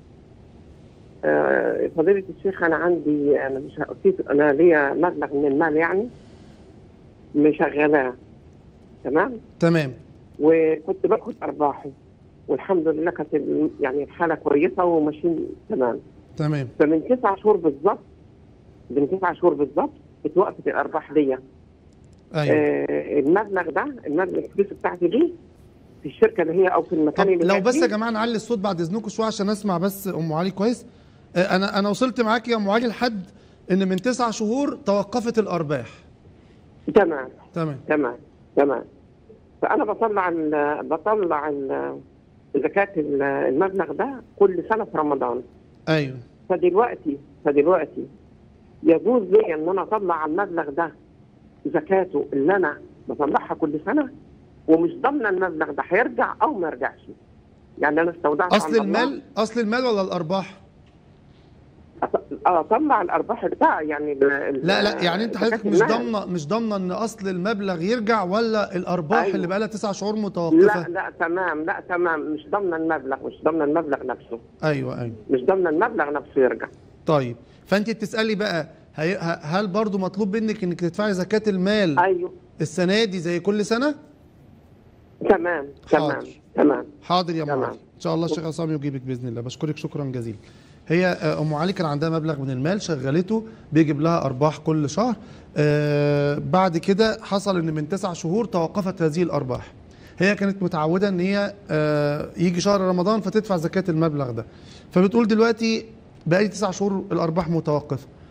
آه، فضيلة الشيخ أنا عندي أنا مش هقصيت أنا ليا مبلغ من المال يعني مشغلاه تمام تمام وكنت باخد أرباحه والحمد لله كانت ال- يعني الحالة كويسة وماشيين تمام تمام فمن تسع شهور بالظبط من تسع شهور بالظبط اتوقفت الأرباح دي ايوه آه المبلغ ده المبلغ الفلوس بتاعتي دي في الشركة اللي هي أو في المكان طب اللي لو هي بس فيه. يا جماعه نعلي الصوت بعد اذنكم شويه عشان اسمع بس ام علي كويس آه، انا انا وصلت معاك يا ام علي لحد ان من تسع شهور توقفت الارباح تمام تمام تمام تمام فانا بطلع ال بطلع ال زكاة ال- المبلغ ده كل سنة في رمضان ايوه فدلوقتي فدلوقتي يجوز لي ان انا اطلع على المبلغ ده زكاته اللي انا بطلعها كل سنة ومش ضامنة المبلغ ده هيرجع او ما يرجعش يعني انا استودعت اصل عند الله. المال اصل المال ولا الارباح أط- اطلع الارباح بتاع يعني ال- ال- لا لا يعني انت زكاة حضرتك مش المال. ضامنه مش ضامنه ان اصل المبلغ يرجع ولا الارباح أيوة. اللي بقى لها تسع شهور لا متوقفه لا تمام لا تمام مش ضامنة المبلغ مش ضامنة المبلغ نفسه ايوه ايوه مش ضامنة المبلغ نفسه يرجع طيب فانت بتسالي بقى هي- ه- هل برضو مطلوب منك انك تدفعي زكاه المال ايوه السنه دي زي كل سنه تمام تمام حاضر. تمام حاضر يا ام تمام. علي ان شاء الله الشيخ عصام يجيبك باذن الله بشكرك شكرا جزيلا هي آه، ام علي كان عندها مبلغ من المال شغلته بيجيب لها ارباح كل شهر آه بعد كده حصل ان من تسع شهور توقفت هذه الارباح هي كانت متعوده ان هي آه يجي شهر رمضان فتدفع زكاه المبلغ ده فبتقول دلوقتي بقالي تسع شهور الارباح متوقفه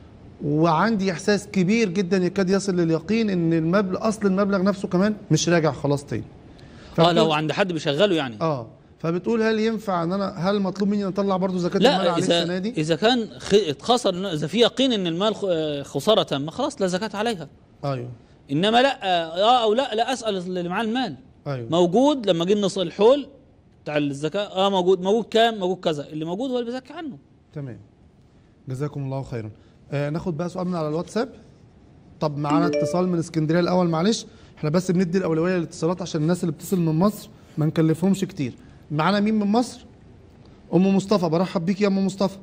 وعندي احساس كبير جدا يكاد يصل لليقين ان المبلغ اصل المبلغ نفسه كمان مش راجع خلاص تاني اه فبتقول- لو عند حد بيشغله يعني اه فبتقول هل ينفع ان انا هل مطلوب مني ان اطلع برضو زكاه المال لا عليه السنه اذا دي اذا كان خ- اتخسر اذا في يقين ان المال خ- آه، خساره تامه خلاص لا زكاه عليها ايوه انما لا اه او لا لا اسال اللي معاه المال ايوه موجود لما جه نص الحول بتاع الزكاه اه موجود موجود كام موجود كذا اللي موجود هو اللي بيزكي عنه تمام جزاكم الله خيرا آه ناخد بقى سؤال من على الواتساب طب معانا اتصال من اسكندريه الاول معلش احنا بس بندي الاولويه للاتصالات عشان الناس اللي بتتصل من مصر ما نكلفهمش كتير معانا مين من مصر ام مصطفى برحب بيك يا ام مصطفى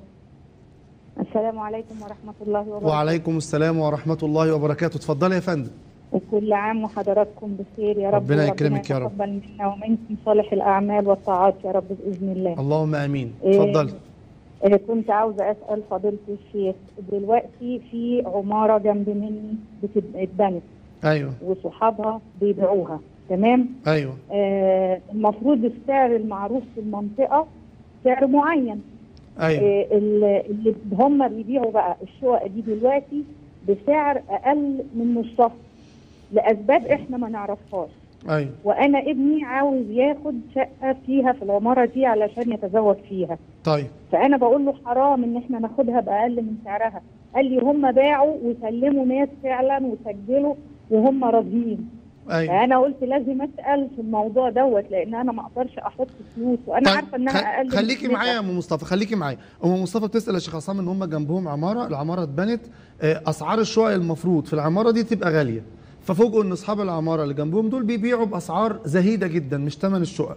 السلام عليكم ورحمة الله وبركاته وعليكم السلام ورحمه الله وبركاته اتفضلي يا فندم وكل عام وحضراتكم بخير يا رب ربنا وربنا يكرمك يا رب. يتقبل منا ومنكم صالح الأعمال والطاعات يا رب بإذن الله اللهم امين إيه، اتفضلي آه، كنت عاوزة أسأل فضيلة الشيخ دلوقتي في عمارة جنب مني بتب- اتبنت ايوه وصحابها بيبيعوها تمام ايوه آه المفروض السعر المعروف في المنطقة سعر معين ايوه آه، ال- اللي هم بيبيعوا بقى الشقق دي دلوقتي بسعر اقل من نصها لاسباب احنا ما نعرفهاش ايوه وانا ابني عاوز ياخد شقه فيها في العماره دي علشان يتزوج فيها طيب فانا بقول له حرام ان احنا ناخدها باقل من سعرها قال لي هم باعوا وسلموا ناس فعلا وسجلوا وهم راضيين ايوه فانا قلت لازم اسال في الموضوع دوت لان انا ما اقدرش احط فلوس وانا طيب، عارفه ان خ- انا اقل خليكي من معايا يا ام مصطفى خليكي معايا ام مصطفى بتسال يا شيخ عصام ان هم جنبهم عماره العماره اتبنت آه، اسعار الشقق المفروض في العماره دي تبقى غاليه ففوجئوا ان اصحاب العماره اللي جنبهم دول بيبيعوا باسعار زهيده جدا مش ثمن الشقق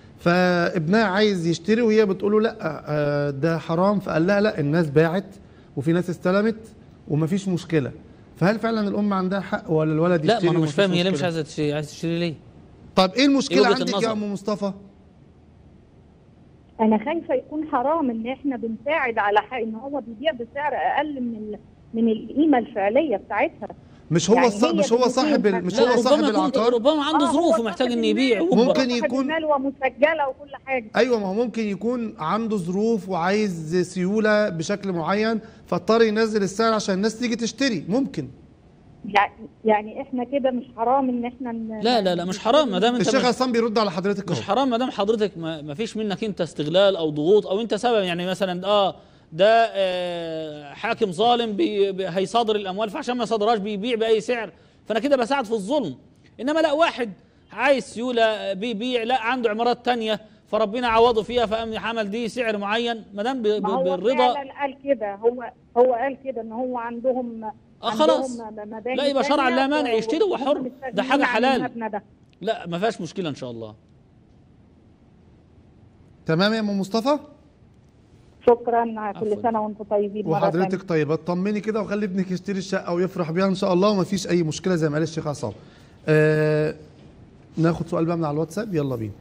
فابنها عايز يشتري وهي بتقول له لا آه، ده حرام فقال لها لا الناس باعت وفي ناس استلمت ومفيش مشكله فهل فعلا الام عندها حق ولا الولد لا يشتري ما انا مش ومفيش فاهم هي ليه مش مشكلة؟ عايزه تشتري عايزه تشتري ليه؟ طب ايه المشكله وجهة عندك يا النظر. ام مصطفى انا خايفه يكون حرام ان احنا بنساعد على حق ان هو بيبيع بسعر اقل من ال... من القيمه الفعليه بتاعتها مش هو يعني الص... هي مش هو بتكون صاحب ال... مش لا هو ربما صاحب يكون العقار ربما عنده آه، ظروف هو ومحتاج صاحب ان يبيع المال. ويكبر. ممكن صاحب يكون- المال ومسجله وكل حاجه ايوه ما هو ممكن يكون عنده ظروف وعايز سيوله بشكل معين فاضطر ينزل السعر عشان الناس تيجي تشتري ممكن يعني يعني احنا كده مش حرام ان احنا ن... لا لا لا مش حرام ما دام انت الشيخ مش, عصام بيرد على حضرتك مش اهو حرام ما دام حضرتك ما, ما فيش منك انت استغلال او ضغوط او انت سبب يعني مثلا اه ده آه حاكم ظالم بي بي هيصادر الاموال فعشان ما يصادرهاش بيبيع باي سعر فانا كده بساعد في الظلم انما لا واحد عايز سيوله بيبيع لا عنده عمارات تانية فربنا عوضه فيها فقام عمل دي سعر معين ما دام ب- ما هو ب- بالرضا فعلا قال كده هو هو قال كده ان هو عندهم آه خلاص. عندهم مباني لا يبقى شرعا تانية لا مانع و- يشتري وهو وهم حر. ده مستغنيين حاجة عن حلال. المبنى ده لا ما فيهاش مشكله ان شاء الله تمام يا ام مصطفى شكرا كل عفواً. سنه وانتم طيبين مرة وحضرتك تانية. طيبه اطمني كده وخلي ابنك يشتري الشقه ويفرح بيها ان شاء الله ومفيش اي مشكله زي ما قال الشيخ عصام آه ناخد سؤال بقى من على الواتساب يلا بينا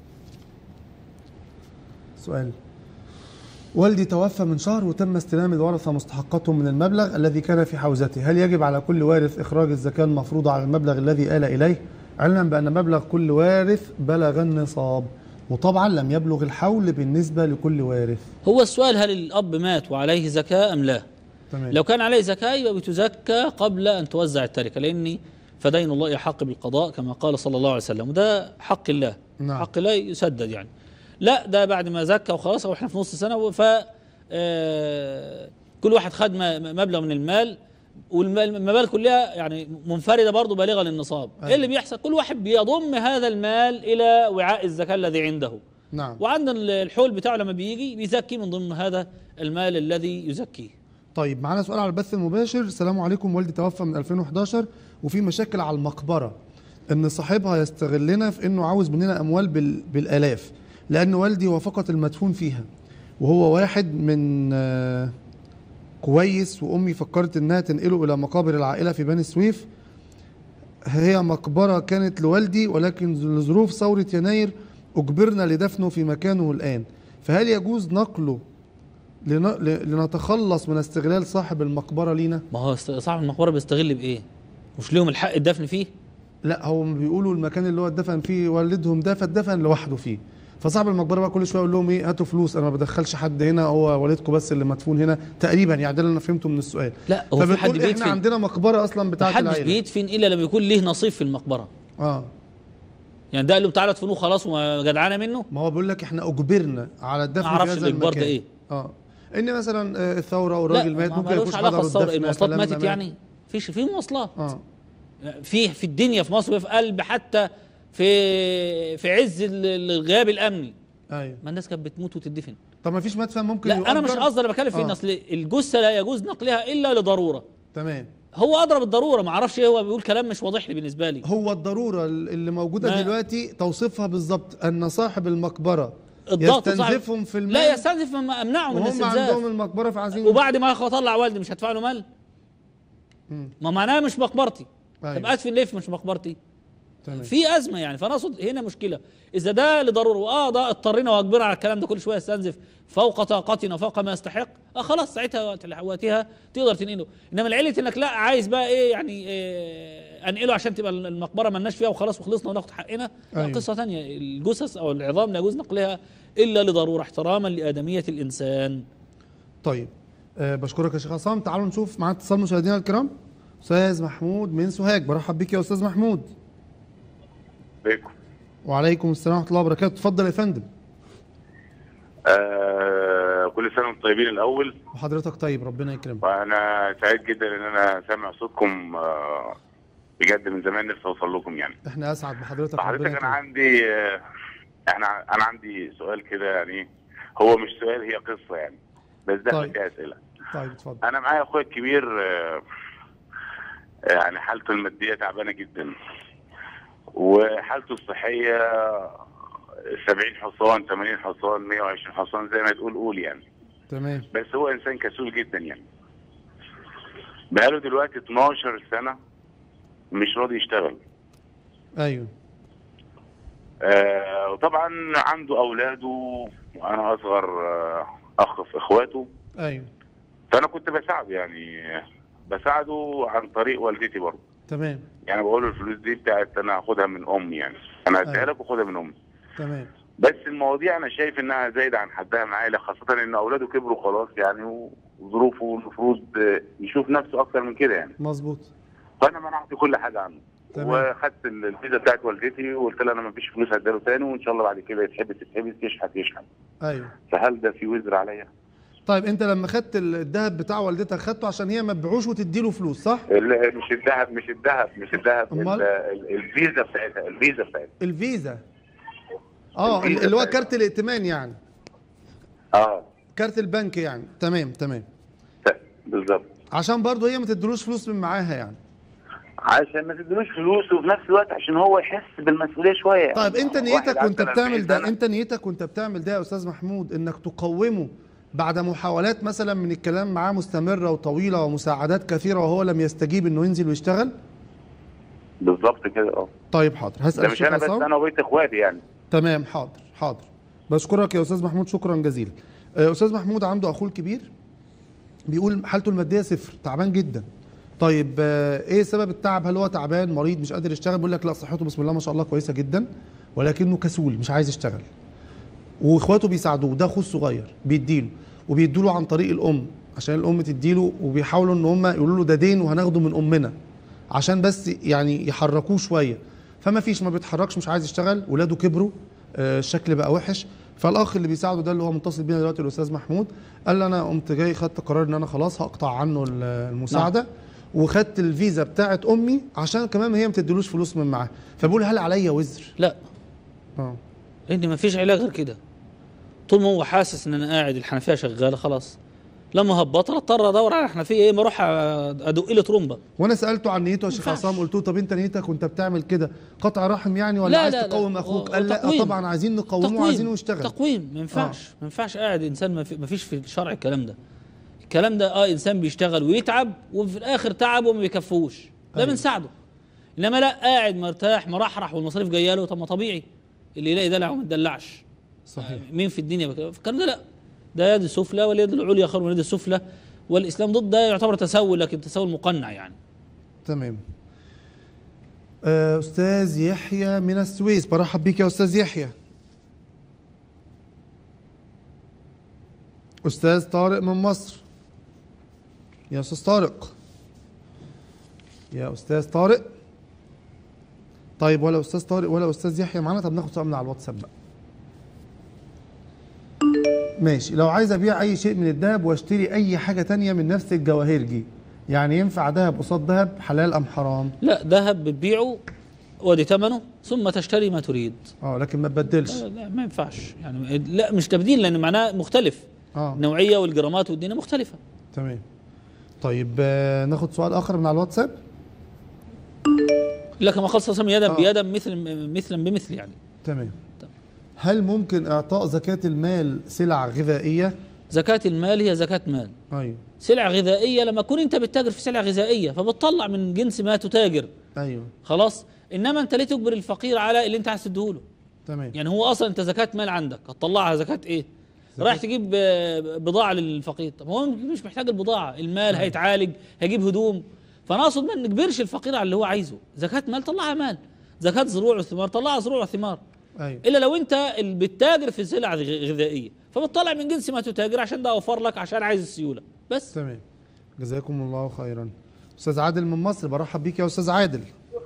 سؤال والدي توفى من شهر وتم استلام الورثة مستحقاتهم من المبلغ الذي كان في حوزته هل يجب على كل وارث إخراج الزكاة المفروضة على المبلغ الذي آل إليه علما بأن مبلغ كل وارث بلغ النصاب وطبعا لم يبلغ الحول بالنسبة لكل وارث هو السؤال هل الاب مات وعليه زكاه ام لا؟ تمام لو كان عليه زكاة يبقى بتزكى قبل أن توزع التركة لأن فدين الله أحق بالقضاء كما قال صلى الله عليه وسلم وده حق الله نعم. حق الله يسدد يعني لا ده بعد ما زكى وخلاص واحنا في نص سنة ف آه، كل واحد خد م- مبلغ من المال والمبالغ كلها يعني منفردة برضه بالغة للنصاب أيوة. ايه اللي بيحصل كل واحد بيضم هذا المال إلى وعاء الزكاة الذي عنده نعم وعندنا الحول بتاعه لما بيجي بيزكي من ضمن هذا المال الذي يزكيه طيب معانا سؤال على البث المباشر السلام عليكم والدي توفى من 2011 وفي مشاكل على المقبرة ان صاحبها يستغلنا في انه عاوز مننا اموال بال... بالالاف لان والدي هو فقط المدفون فيها وهو واحد من آه، كويس وامي فكرت انها تنقله الى مقابر العائلة في بني سويف هي مقبرة كانت لوالدي ولكن لظروف ثورة يناير اجبرنا لدفنه في مكانه الان فهل يجوز نقله لن... ل- لنتخلص من استغلال صاحب المقبرة لينا ما هو است- صاحب المقبره بيستغل بايه؟ مش ليهم الحق الدفن فيه؟ لا هو بيقولوا المكان اللي هو اتدفن فيه والدهم ده فاتدفن لوحده فيه فصاحب المقبره بقى كل شويه يقول لهم ايه هاتوا فلوس انا ما بدخلش حد هنا هو والدكم بس اللي مدفون هنا تقريبا يعني ده اللي انا فهمته من السؤال لا هو في حد فبتقول احنا بيدفن عندنا مقبره اصلا بتاعه محدش العيله بيدفن الا لما يكون ليه نصيب في المقبره اه يعني ده قال له تعالى ادفنوه خلاص وما جدعانه منه ما هو بيقول لك احنا اجبرنا على الدفن ما في اعرفش هذا الاجبار ده المكان. ايه اه ان مثلا آه، الثوره والراجل مات ما ممكن ملوش يكونش علاقه حضروا الثوره الدفن المواصلات فلما ماتت مات- يعني فيش في مواصلات اه في في الدنيا في مصر وفي قلب حتى في في عز ال- ال- الغياب الامني ايوه ما الناس كانت بتموت وتدفن طب ما فيش مدفن ممكن لا انا مش يؤجر؟ قصدي انا بتكلم في آه. ان اصل الجثه لا يجوز نقلها الا لضروره تمام هو اضرب الضروره ما اعرفش ايه هو بيقول كلام مش واضح لي بالنسبه لي هو الضروره اللي موجوده ما- دلوقتي توصيفها بالظبط ان صاحب المقبره الضغط صاحب- يستنزفهم في المال لا يستنزف من- امنعه من وهم الاستنزاف عندهم المقبره فعايزين وبعد ما اطلع والدي مش هدفع له مال مم. ما معناها مش مقبرتي أيوة. طب ادفن ليه في مش مقبرتي تمام. في ازمه يعني فانا اقصد هنا مشكله اذا ده لضروره واه ده اضطرينا واجبرنا على الكلام ده كل شويه استنزف فوق طاقتنا فوق ما يستحق اه خلاص ساعتها وقت وقتها تقدر تنقله انما العله انك لا عايز بقى ايه يعني إيه انقله عشان تبقى المقبره مالناش فيها وخلاص وخلصنا وناخد حقنا لا أيوة. قصه ثانيه الجثث او العظام لا يجوز نقلها الا لضروره احتراما لادميه الانسان طيب أه بشكرك يا شيخ عصام تعالوا نشوف معانا اتصال مشاهدينا الكرام استاذ محمود من سوهاج برحب بيك يا استاذ محمود بيكم وعليكم السلام ورحمه الله وبركاته اتفضل يا فندم آه كل سنه وانتم طيبين الاول وحضرتك طيب ربنا يكرمك وانا سعيد جدا ان انا سامع صوتكم آه بجد من زمان نفسي اوصل لكم يعني احنا اسعد بحضرتك حضرتك ربنا انا يكرمك عندي آه احنا انا عندي سؤال كده يعني هو مش سؤال هي قصه يعني بس ده طيب. فيه اسئله طيب اتفضل انا معايا اخويا الكبير آه يعني حالته الماديه تعبانه جدا وحالته الصحيه 70 حصان 80 حصان 120 حصان زي ما تقول قول يعني تمام بس هو انسان كسول جدا يعني بقاله دلوقتي 12 سنه مش راضي يشتغل ايوه آه وطبعا عنده اولاده وانا اصغر آه اخ في اخواته ايوه فانا كنت بساعده يعني بساعده عن طريق والدتي برضه تمام يعني بقول له الفلوس دي بتاعت انا هاخدها من امي يعني انا هديها أيوة. لك وخدها من امي تمام بس المواضيع انا شايف انها زايده عن حدها معايا خاصه ان اولاده كبروا خلاص يعني وظروفه المفروض آه، يشوف نفسه اكتر من كده يعني مظبوط فانا منعت كل حاجه عنه تمام. وخدت ال- الفيزا بتاعت والدتي وقلت لها انا ما فيش فلوس هديله تاني وان شاء الله بعد كده يتحبس يتحبس يشحت يشحت ايوه فهل ده في وزر عليا؟ طيب انت لما خدت ال- الذهب بتاع والدتك خدته عشان هي ما تبيعوش وتدي له فلوس صح ال- مش الذهب مش الذهب مش الذهب أمال؟ ال- ال- الفيزا بتاعتها الفيزا بتاعتها الفيزا اه ال- الفيزا اللي هو بتاعتها. كارت الائتمان يعني اه كارت البنك يعني تمام تمام بالظبط عشان برضه هي ما تدلوش فلوس من معاها يعني عشان ما تدلوش فلوس وفي نفس الوقت عشان هو يحس بالمسؤوليه شويه يعني. طيب انت واحد نيتك وانت عنده بتعمل 40 ده سنة، انت نيتك وانت بتعمل ده يا استاذ محمود انك تقومه بعد محاولات مثلا من الكلام معاه مستمره وطويله ومساعدات كثيره وهو لم يستجيب انه ينزل ويشتغل بالظبط كده اه طيب حاضر هسال ده مش الشيخ انا بس عصام انا وبقيت اخواتي يعني تمام حاضر حاضر بشكرك يا استاذ محمود شكرا جزيلا آه، استاذ محمود عنده اخوه الكبير بيقول حالته الماديه صفر تعبان جدا طيب آه، ايه سبب التعب هل هو تعبان مريض مش قادر يشتغل بيقول لك لا صحته بسم الله ما شاء الله كويسه جدا ولكنه كسول مش عايز يشتغل واخواته بيساعدوه ده اخوه الصغير بيديله وبيديله عن طريق الام عشان الام تديله وبيحاولوا ان هم يقولوا له ده دين وهناخده من امنا عشان بس يعني يحركوه شويه فما فيش ما بيتحركش مش عايز يشتغل ولاده كبروا آه، الشكل بقى وحش فالاخ اللي بيساعده ده اللي هو متصل بينا دلوقتي الاستاذ محمود قال لي انا قمت جاي خدت قرار ان انا خلاص هقطع عنه ال- المساعده وخدت الفيزا بتاعت امي عشان كمان هي ما تديلوش فلوس من معاها فبقول هل عليا وزر لا اه لان ما فيش علاج غير كده طول ما هو حاسس ان انا قاعد الحنفيه شغاله خلاص لما هبطل اضطر ادور على حنفيه ايه ما اروح ادق لي ترومبه وانا سالته عن نيته يا شيخ ينفعش. عصام قلت له طب انت نيتك وانت بتعمل كده قطع رحم يعني ولا لا، عايز لا، لا. تقوم اخوك هو قال لا تقويم. طبعا عايزين نقومه تقويم. وعايزينه يشتغل تقويم ما ينفعش ما ينفعش قاعد انسان ما, في ما فيش في الشرع الكلام ده الكلام ده اه انسان بيشتغل ويتعب وفي الاخر تعبه ما بيكفوش ده أيوة. بنساعده انما لا قاعد مرتاح مرحرح والمصاريف جايه له طب ما طبيعي اللي يلاقي دلع وما يدلعش صحيح مين في الدنيا بك- الكلام ده لا ده يد السفلى واليد العليا خير من اليد السفلى والاسلام ضد ده يعتبر تسول لكن تسول مقنع يعني تمام آه، استاذ يحيى من السويس برحب بيك يا استاذ يحيى استاذ طارق من مصر يا استاذ طارق يا استاذ طارق طيب ولا استاذ طارق ولا استاذ يحيى معانا طب ناخد سؤال من على الواتساب بقى ماشي لو عايز ابيع اي شيء من الذهب واشتري اي حاجه تانية من نفس الجواهرجي يعني ينفع ذهب قصاد ذهب حلال ام حرام لا ذهب بتبيعه ودي ثمنه ثم تشتري ما تريد اه لكن ما تبدلش لا, لا ما ينفعش يعني لا مش تبديل لان معناه مختلف اه النوعيه والجرامات والدنيا مختلفه تمام طيب آه، ناخد سؤال اخر من على الواتساب لك ما خصص يدا آه. بيدا مثل مثلا بمثل يعني تمام هل ممكن اعطاء زكاه المال سلع غذائيه زكاه المال هي زكاه مال ايوه سلع غذائيه لما تكون انت بتتاجر في سلع غذائيه فبتطلع من جنس ما تتاجر ايوه خلاص انما انت ليه تجبر الفقير على اللي انت عايز تديهوله تمام يعني هو اصلا انت زكاه مال عندك هتطلعها زكاه ايه رايح تجيب آه، بضاعه للفقير طب هو مش محتاج البضاعه المال هيتعالج هيجيب هدوم فانا اقصد ما نجبرش الفقير على اللي هو عايزه زكاه مال طلعها مال زكاه زروع وثمار طلعها زروع وثمار ايوه الا لو انت اللي بتتاجر في سلع غ- غذائيه فبتطلع من جنس ما تتاجر عشان ده اوفر لك عشان عايز السيوله بس تمام جزاكم الله خيرا استاذ عادل من مصر برحب بيك يا استاذ عادل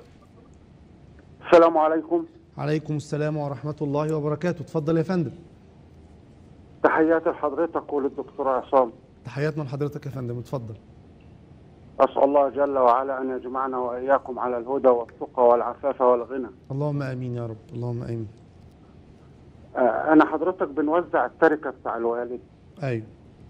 السلام عليكم عليكم السلام ورحمه الله وبركاته اتفضل يا فندم تحياتي لحضرتك وللدكتور عصام تحياتنا لحضرتك يا فندم اتفضل أسأل الله جل وعلا أن يجمعنا وإياكم على الهدى والتقى والعفاف والغنى اللهم امين يا رب اللهم امين آه، أنا حضرتك بنوزع التركة بتاع الوالد ايوه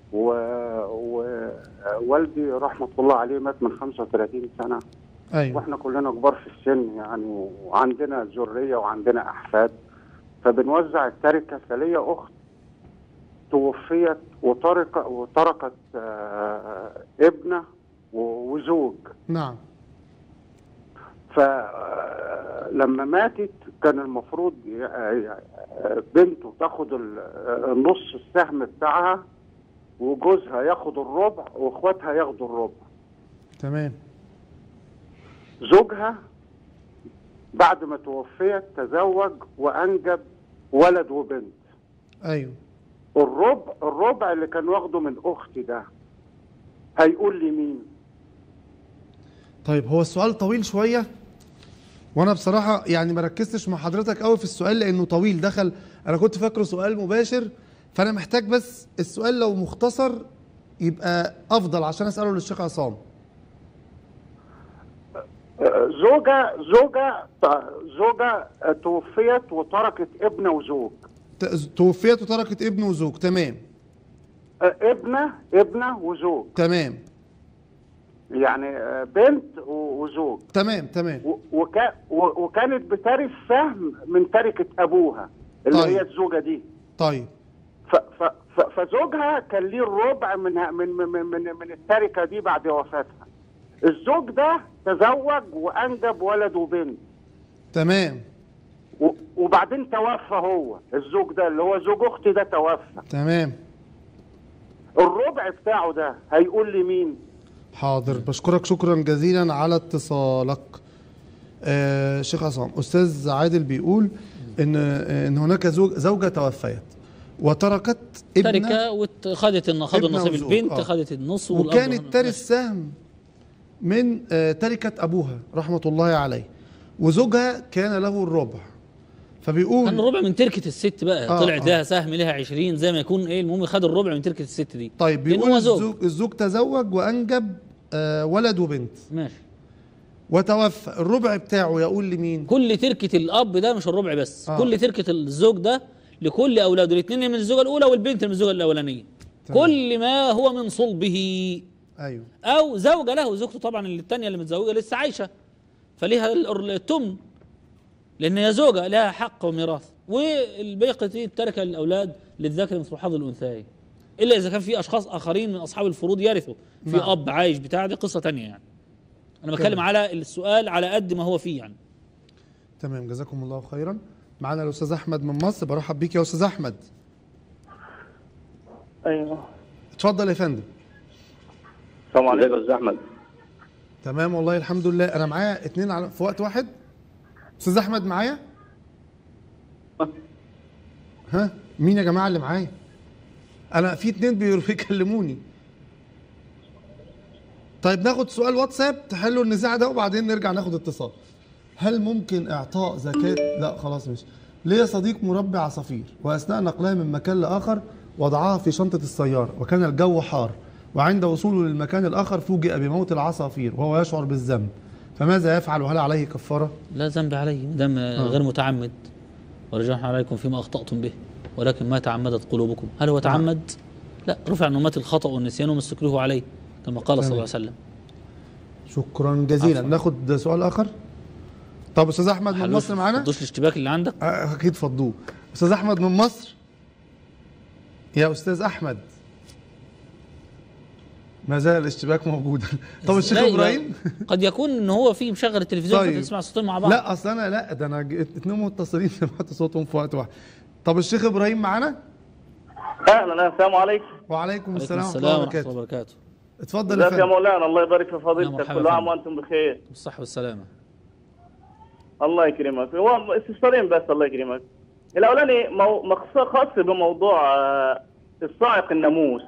ووالدي رحمة الله عليه مات من 35 سنة ايوه واحنا كلنا كبار في السن يعني وعندنا ذرية وعندنا أحفاد فبنوزع التركة فليا أخت توفيت وترك وتركت آه، ابنة و- وزوج نعم فلما ماتت كان المفروض ي- ي- بنته تاخد ال- النص السهم بتاعها وجوزها ياخد الربع واخواتها ياخدوا الربع تمام زوجها بعد ما توفيت تزوج وانجب ولد وبنت ايوه الربع الربع اللي كان واخده من اختي ده هيقول لي مين طيب هو السؤال طويل شويه وانا بصراحه يعني ما ركزتش مع حضرتك قوي في السؤال لانه طويل دخل انا كنت فاكره سؤال مباشر فانا محتاج بس السؤال لو مختصر يبقى افضل عشان اساله للشيخ عصام آه، زوجة زوجة زوجة توفيت وتركت ابن وزوج ت- توفيت وتركت ابن وزوج تمام آه، ابنة ابنة وزوج تمام يعني آه، بنت و- وزوج تمام تمام و- وكا و- وكانت بترث سهم من تركة أبوها اللي طيب. هي الزوجة دي طيب ف ف ف فزوجها كان ليه الربع من من من من, من التركة دي بعد وفاتها الزوج ده تزوج وأنجب ولد وبنت تمام و- وبعدين توفى هو الزوج ده اللي هو زوج اختي ده توفى تمام الربع بتاعه ده هيقول لي مين حاضر بشكرك شكرا جزيلا على اتصالك آه شيخ عصام استاذ عادل بيقول ان ان هناك زوج زوجه توفيت وتركت ابنه تركه وخدت الن- خدوا ابنة نصيب وزوج، البنت آه. خدت النص والأب وكانت ترث سهم من آه تركه ابوها رحمه الله عليه وزوجها كان له الربع فبيقول كان الربع من تركه الست بقى آه، طلعت آه. لها سهم لها 20 زي ما يكون ايه المهم خد الربع من تركه الست دي طيب لأن بيقول هو زوج. الزوج, الزوج تزوج وانجب آه ولد وبنت ماشي وتوفى الربع بتاعه يقول لمين كل تركه الاب ده مش الربع بس آه. آه. كل تركه الزوج ده لكل اولاده الاثنين من الزوجه الاولى والبنت من الزوجه الاولانيه تمام. كل ما هو من صلبه ايوه او زوجه له زوجته طبعا اللي الثانيه اللي متزوجه لسه عايشه فليها ال- التمن لان هي زوجه لها حق وميراث والباقي دي التركه للاولاد للذكر مثل حظ الانثيين الا اذا كان في اشخاص اخرين من اصحاب الفروض يرثوا في نعم. اب عايش بتاع دي قصه تانية يعني انا بتكلم تمام. على السؤال على قد ما هو فيه يعني تمام جزاكم الله خيرا معانا الاستاذ احمد من مصر برحب بيك يا استاذ احمد ايوه اتفضل يا فندم السلام عليكم يا استاذ احمد تمام والله الحمد لله انا معايا اتنين على في وقت واحد استاذ احمد معايا ها مين يا جماعه اللي معايا انا في اتنين بي- بيكلموني طيب ناخد سؤال واتساب تحلوا النزاع ده وبعدين نرجع ناخد اتصال هل ممكن اعطاء زكاة لا خلاص مش ليا صديق مربي عصافير واثناء نقلها من مكان لاخر وضعها في شنطة السيارة وكان الجو حار وعند وصوله للمكان الاخر فوجئ بموت العصافير وهو يشعر بالذنب فماذا يفعل وهل عليه كفارة؟ لا ذنب عليه ما دام غير متعمد ورجعنا عليكم فيما اخطاتم به ولكن ما تعمدت قلوبكم هل هو تعمد؟ لا رفع عن امتي الخطا والنسيان وما استكرهوا عليه كما قال صلى الله عليه وسلم شكرا جزيلا ناخد سؤال اخر طب استاذ احمد من مصر معانا فضوش الاشتباك اللي عندك آه، اكيد فضوه استاذ احمد من مصر يا استاذ احمد ما زال الاشتباك موجود طب الشيخ لا، ابراهيم قد يكون ان هو في مشغل التلفزيون طيب. طيب. تسمع صوتين مع بعض لا اصل انا لا ده انا ج- اتنين متصلين سمعت صوتهم في وقت واحد طب الشيخ ابراهيم معانا اهلا السلام عليكم وعليكم عليكم السلام ورحمه السلام الله ورحمه الله وبركاته وبركاته اتفضل يا ازيك يا فندم مولانا الله يبارك في يا فضيلتك مرحبا كل يا عام فندم. وانتم بخير بالصحه والسلامه الله يكرمك هو استفسارين بس الله يكرمك الاولاني مو... مخصوص خاص بموضوع آه، الصاعق الناموس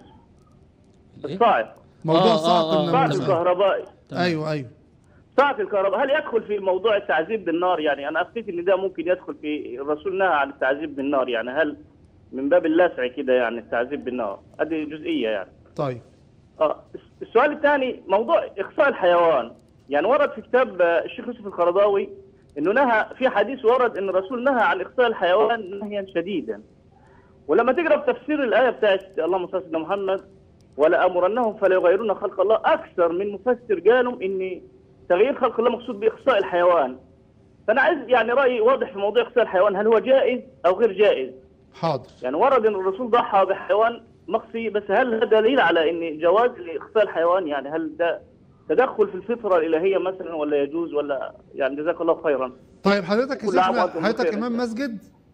الصاعق موضوع آه، صعب آه، آه، الصاعق الناموس. الكهربائي ايوه ايوه صاعق الكهرباء هل يدخل في موضوع التعذيب بالنار يعني انا افتكر ان ده ممكن يدخل في الرسول نهى عن التعذيب بالنار يعني هل من باب اللسع كده يعني التعذيب بالنار هذه جزئيه يعني طيب اه السؤال الثاني موضوع اقصاء الحيوان يعني ورد في كتاب آه، الشيخ يوسف القرضاوي انه نهى في حديث ورد ان الرسول نهى عن اقصاء الحيوان نهيا شديدا ولما تقرا في تفسير الايه بتاعت اللهم صل على سيدنا محمد ولا امرنهم فلا يغيرون خلق الله اكثر من مفسر قالوا ان تغيير خلق الله مقصود باقصاء الحيوان فانا عايز يعني رايي واضح في موضوع اقصاء الحيوان هل هو جائز او غير جائز حاضر يعني ورد ان الرسول ضحى بحيوان مقصي بس هل هذا دليل على ان جواز لاخفاء الحيوان يعني هل ده تدخل في الفطره الالهيه مثلا ولا يجوز ولا يعني جزاك الله خيرا طيب حضرتك يا كل عام شيخنا وأنتم حضرتك بخير. امام مسجد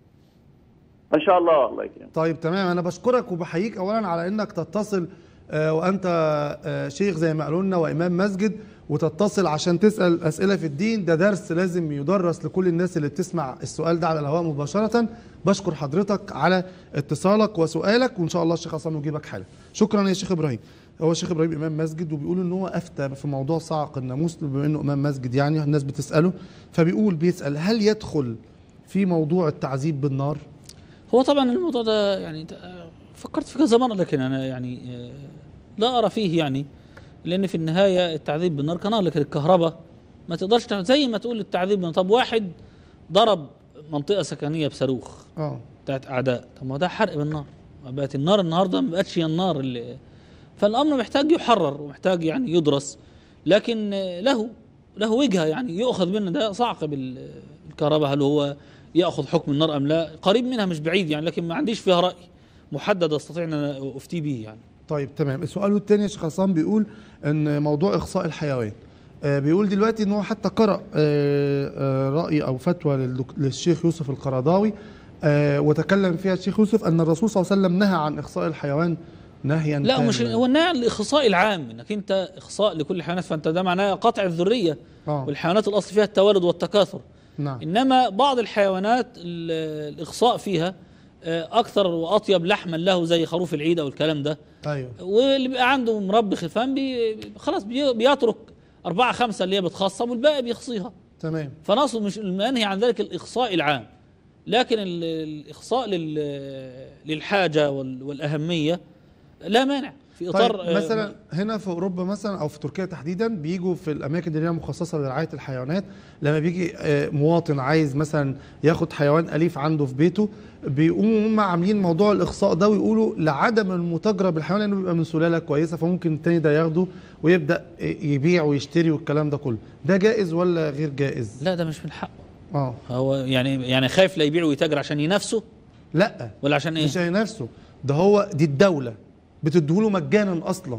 ان شاء الله الله يكرمك طيب تمام انا بشكرك وبحييك اولا على انك تتصل آه، وانت آه، شيخ زي ما قالوا لنا وامام مسجد وتتصل عشان تسال اسئله في الدين ده درس لازم يدرس لكل الناس اللي بتسمع السؤال ده على الهواء مباشره بشكر حضرتك على اتصالك وسؤالك وان شاء الله الشيخ عصام يجيبك حالا شكرا يا شيخ ابراهيم هو الشيخ ابراهيم امام مسجد وبيقول ان هو افتى في موضوع صعق الناموس بما انه امام مسجد يعني الناس بتساله فبيقول بيسال هل يدخل في موضوع التعذيب بالنار هو طبعا الموضوع ده يعني ت- فكرت في كذا مره لكن انا يعني آه، لا ارى فيه يعني لان في النهايه التعذيب بالنار كنار لكن الكهرباء ما تقدرش تعمل زي ما تقول التعذيب بالنار طب واحد ضرب منطقه سكنيه بصاروخ اه بتاعت اعداء طب ما هو ده حرق بالنار بقت النار النهارده ما بقتش هي النار اللي فالامر محتاج يحرر ومحتاج يعني يدرس لكن آه، له له وجهه يعني يؤخذ منه ده صعق بالكهرباء هل هو ياخذ حكم النار ام لا قريب منها مش بعيد يعني لكن ما عنديش فيها راي محدد استطيع ان انا افتي به يعني طيب تمام السؤال الثاني يا شيخ عصام بيقول ان موضوع اخصاء الحيوان آه بيقول دلوقتي ان هو حتى قرأ آه آه رأي او فتوى للدك- للشيخ يوسف القرضاوي آه وتكلم فيها الشيخ يوسف ان الرسول صلى الله عليه وسلم نهى عن اخصاء الحيوان نهيا لا تاما. مش هو النهي عن الاخصاء العام انك انت اخصاء لكل الحيوانات فانت ده معناه قطع الذريه آه. والحيوانات الاصل فيها التوالد والتكاثر نعم انما بعض الحيوانات ال- الاخصاء فيها آه، اكثر واطيب لحما له زي خروف العيد او الكلام ده ايوه واللي بيبقى عنده مربي خرفان بي خلاص بي بيترك أربعة خمسة اللي هي بتخصب والباقي بيخصيها تمام فنقصد مش المنهي عن ذلك الإخصاء العام لكن ال- الإخصاء لل- للحاجة وال- والأهمية لا مانع في إطار طيب مثلا هنا في اوروبا مثلا او في تركيا تحديدا بيجوا في الاماكن اللي هي مخصصه لرعايه الحيوانات لما بيجي آه، مواطن عايز مثلا ياخد حيوان اليف عنده في بيته بيقوموا هم عاملين موضوع الاخصاء ده ويقولوا لعدم المتاجره بالحيوان لانه بيبقى من سلاله كويسه فممكن التاني ده ياخده ويبدا يبيع ويشتري والكلام ده كله ده جائز ولا غير جائز لا ده مش من حقه اه هو يعني يعني خايف لا يبيع ويتاجر عشان ينافسه لا ولا عشان ايه؟ مش هينافسه ده هو دي الدوله بتديهوله مجانا اصلا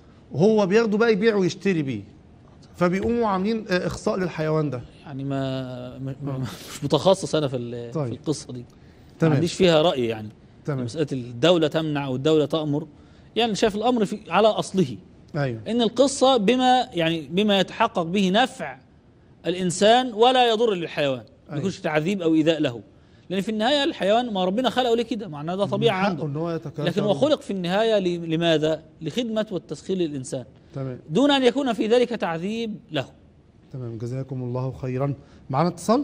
وهو بياخده بقى يبيع ويشتري بيه فبيقوموا عاملين آه، اخصاء للحيوان ده يعني ما م- م- مش متخصص انا في ال- طيب. في القصه دي ما تمام. عنديش فيها راي يعني تمام. مساله الدوله تمنع او الدوله تامر يعني شايف الامر في على اصله ايوه ان القصه بما يعني بما يتحقق به نفع الانسان ولا يضر للحيوان ما أيوة. يكونش تعذيب او ايذاء له لان في النهايه الحيوان ما ربنا خلقه ليه كده معناه ده طبيعه حقه عنده ان هو يتكاثر لكن هو خلق في النهايه ل- لماذا لخدمه والتسخير للانسان تمام دون ان يكون في ذلك تعذيب له تمام جزاكم الله خيرا معانا اتصال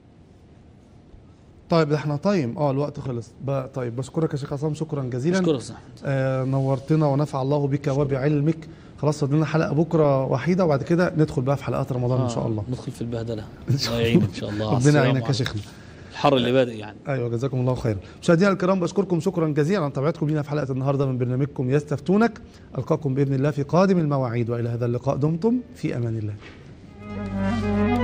طيب ده احنا طيب اه الوقت خلص بقى طيب بشكرك يا شيخ عصام شكرا جزيلا أشكرك صح. آه نورتنا ونفع الله بك وبعلمك خلاص فاضلنا حلقه بكره وحيده وبعد كده ندخل بقى في حلقات رمضان ان شاء الله ندخل في البهدله إن شاء الله يعين ان شاء الله على ربنا السلامة يعينك يا عليكم. شيخنا الحر اللي بادئ يعني ايوه جزاكم الله خيرا مشاهدينا الكرام بشكركم شكرا جزيلا على متابعتكم لنا في حلقه النهارده من برنامجكم يستفتونك القاكم باذن الله في قادم المواعيد والى هذا اللقاء دمتم في امان الله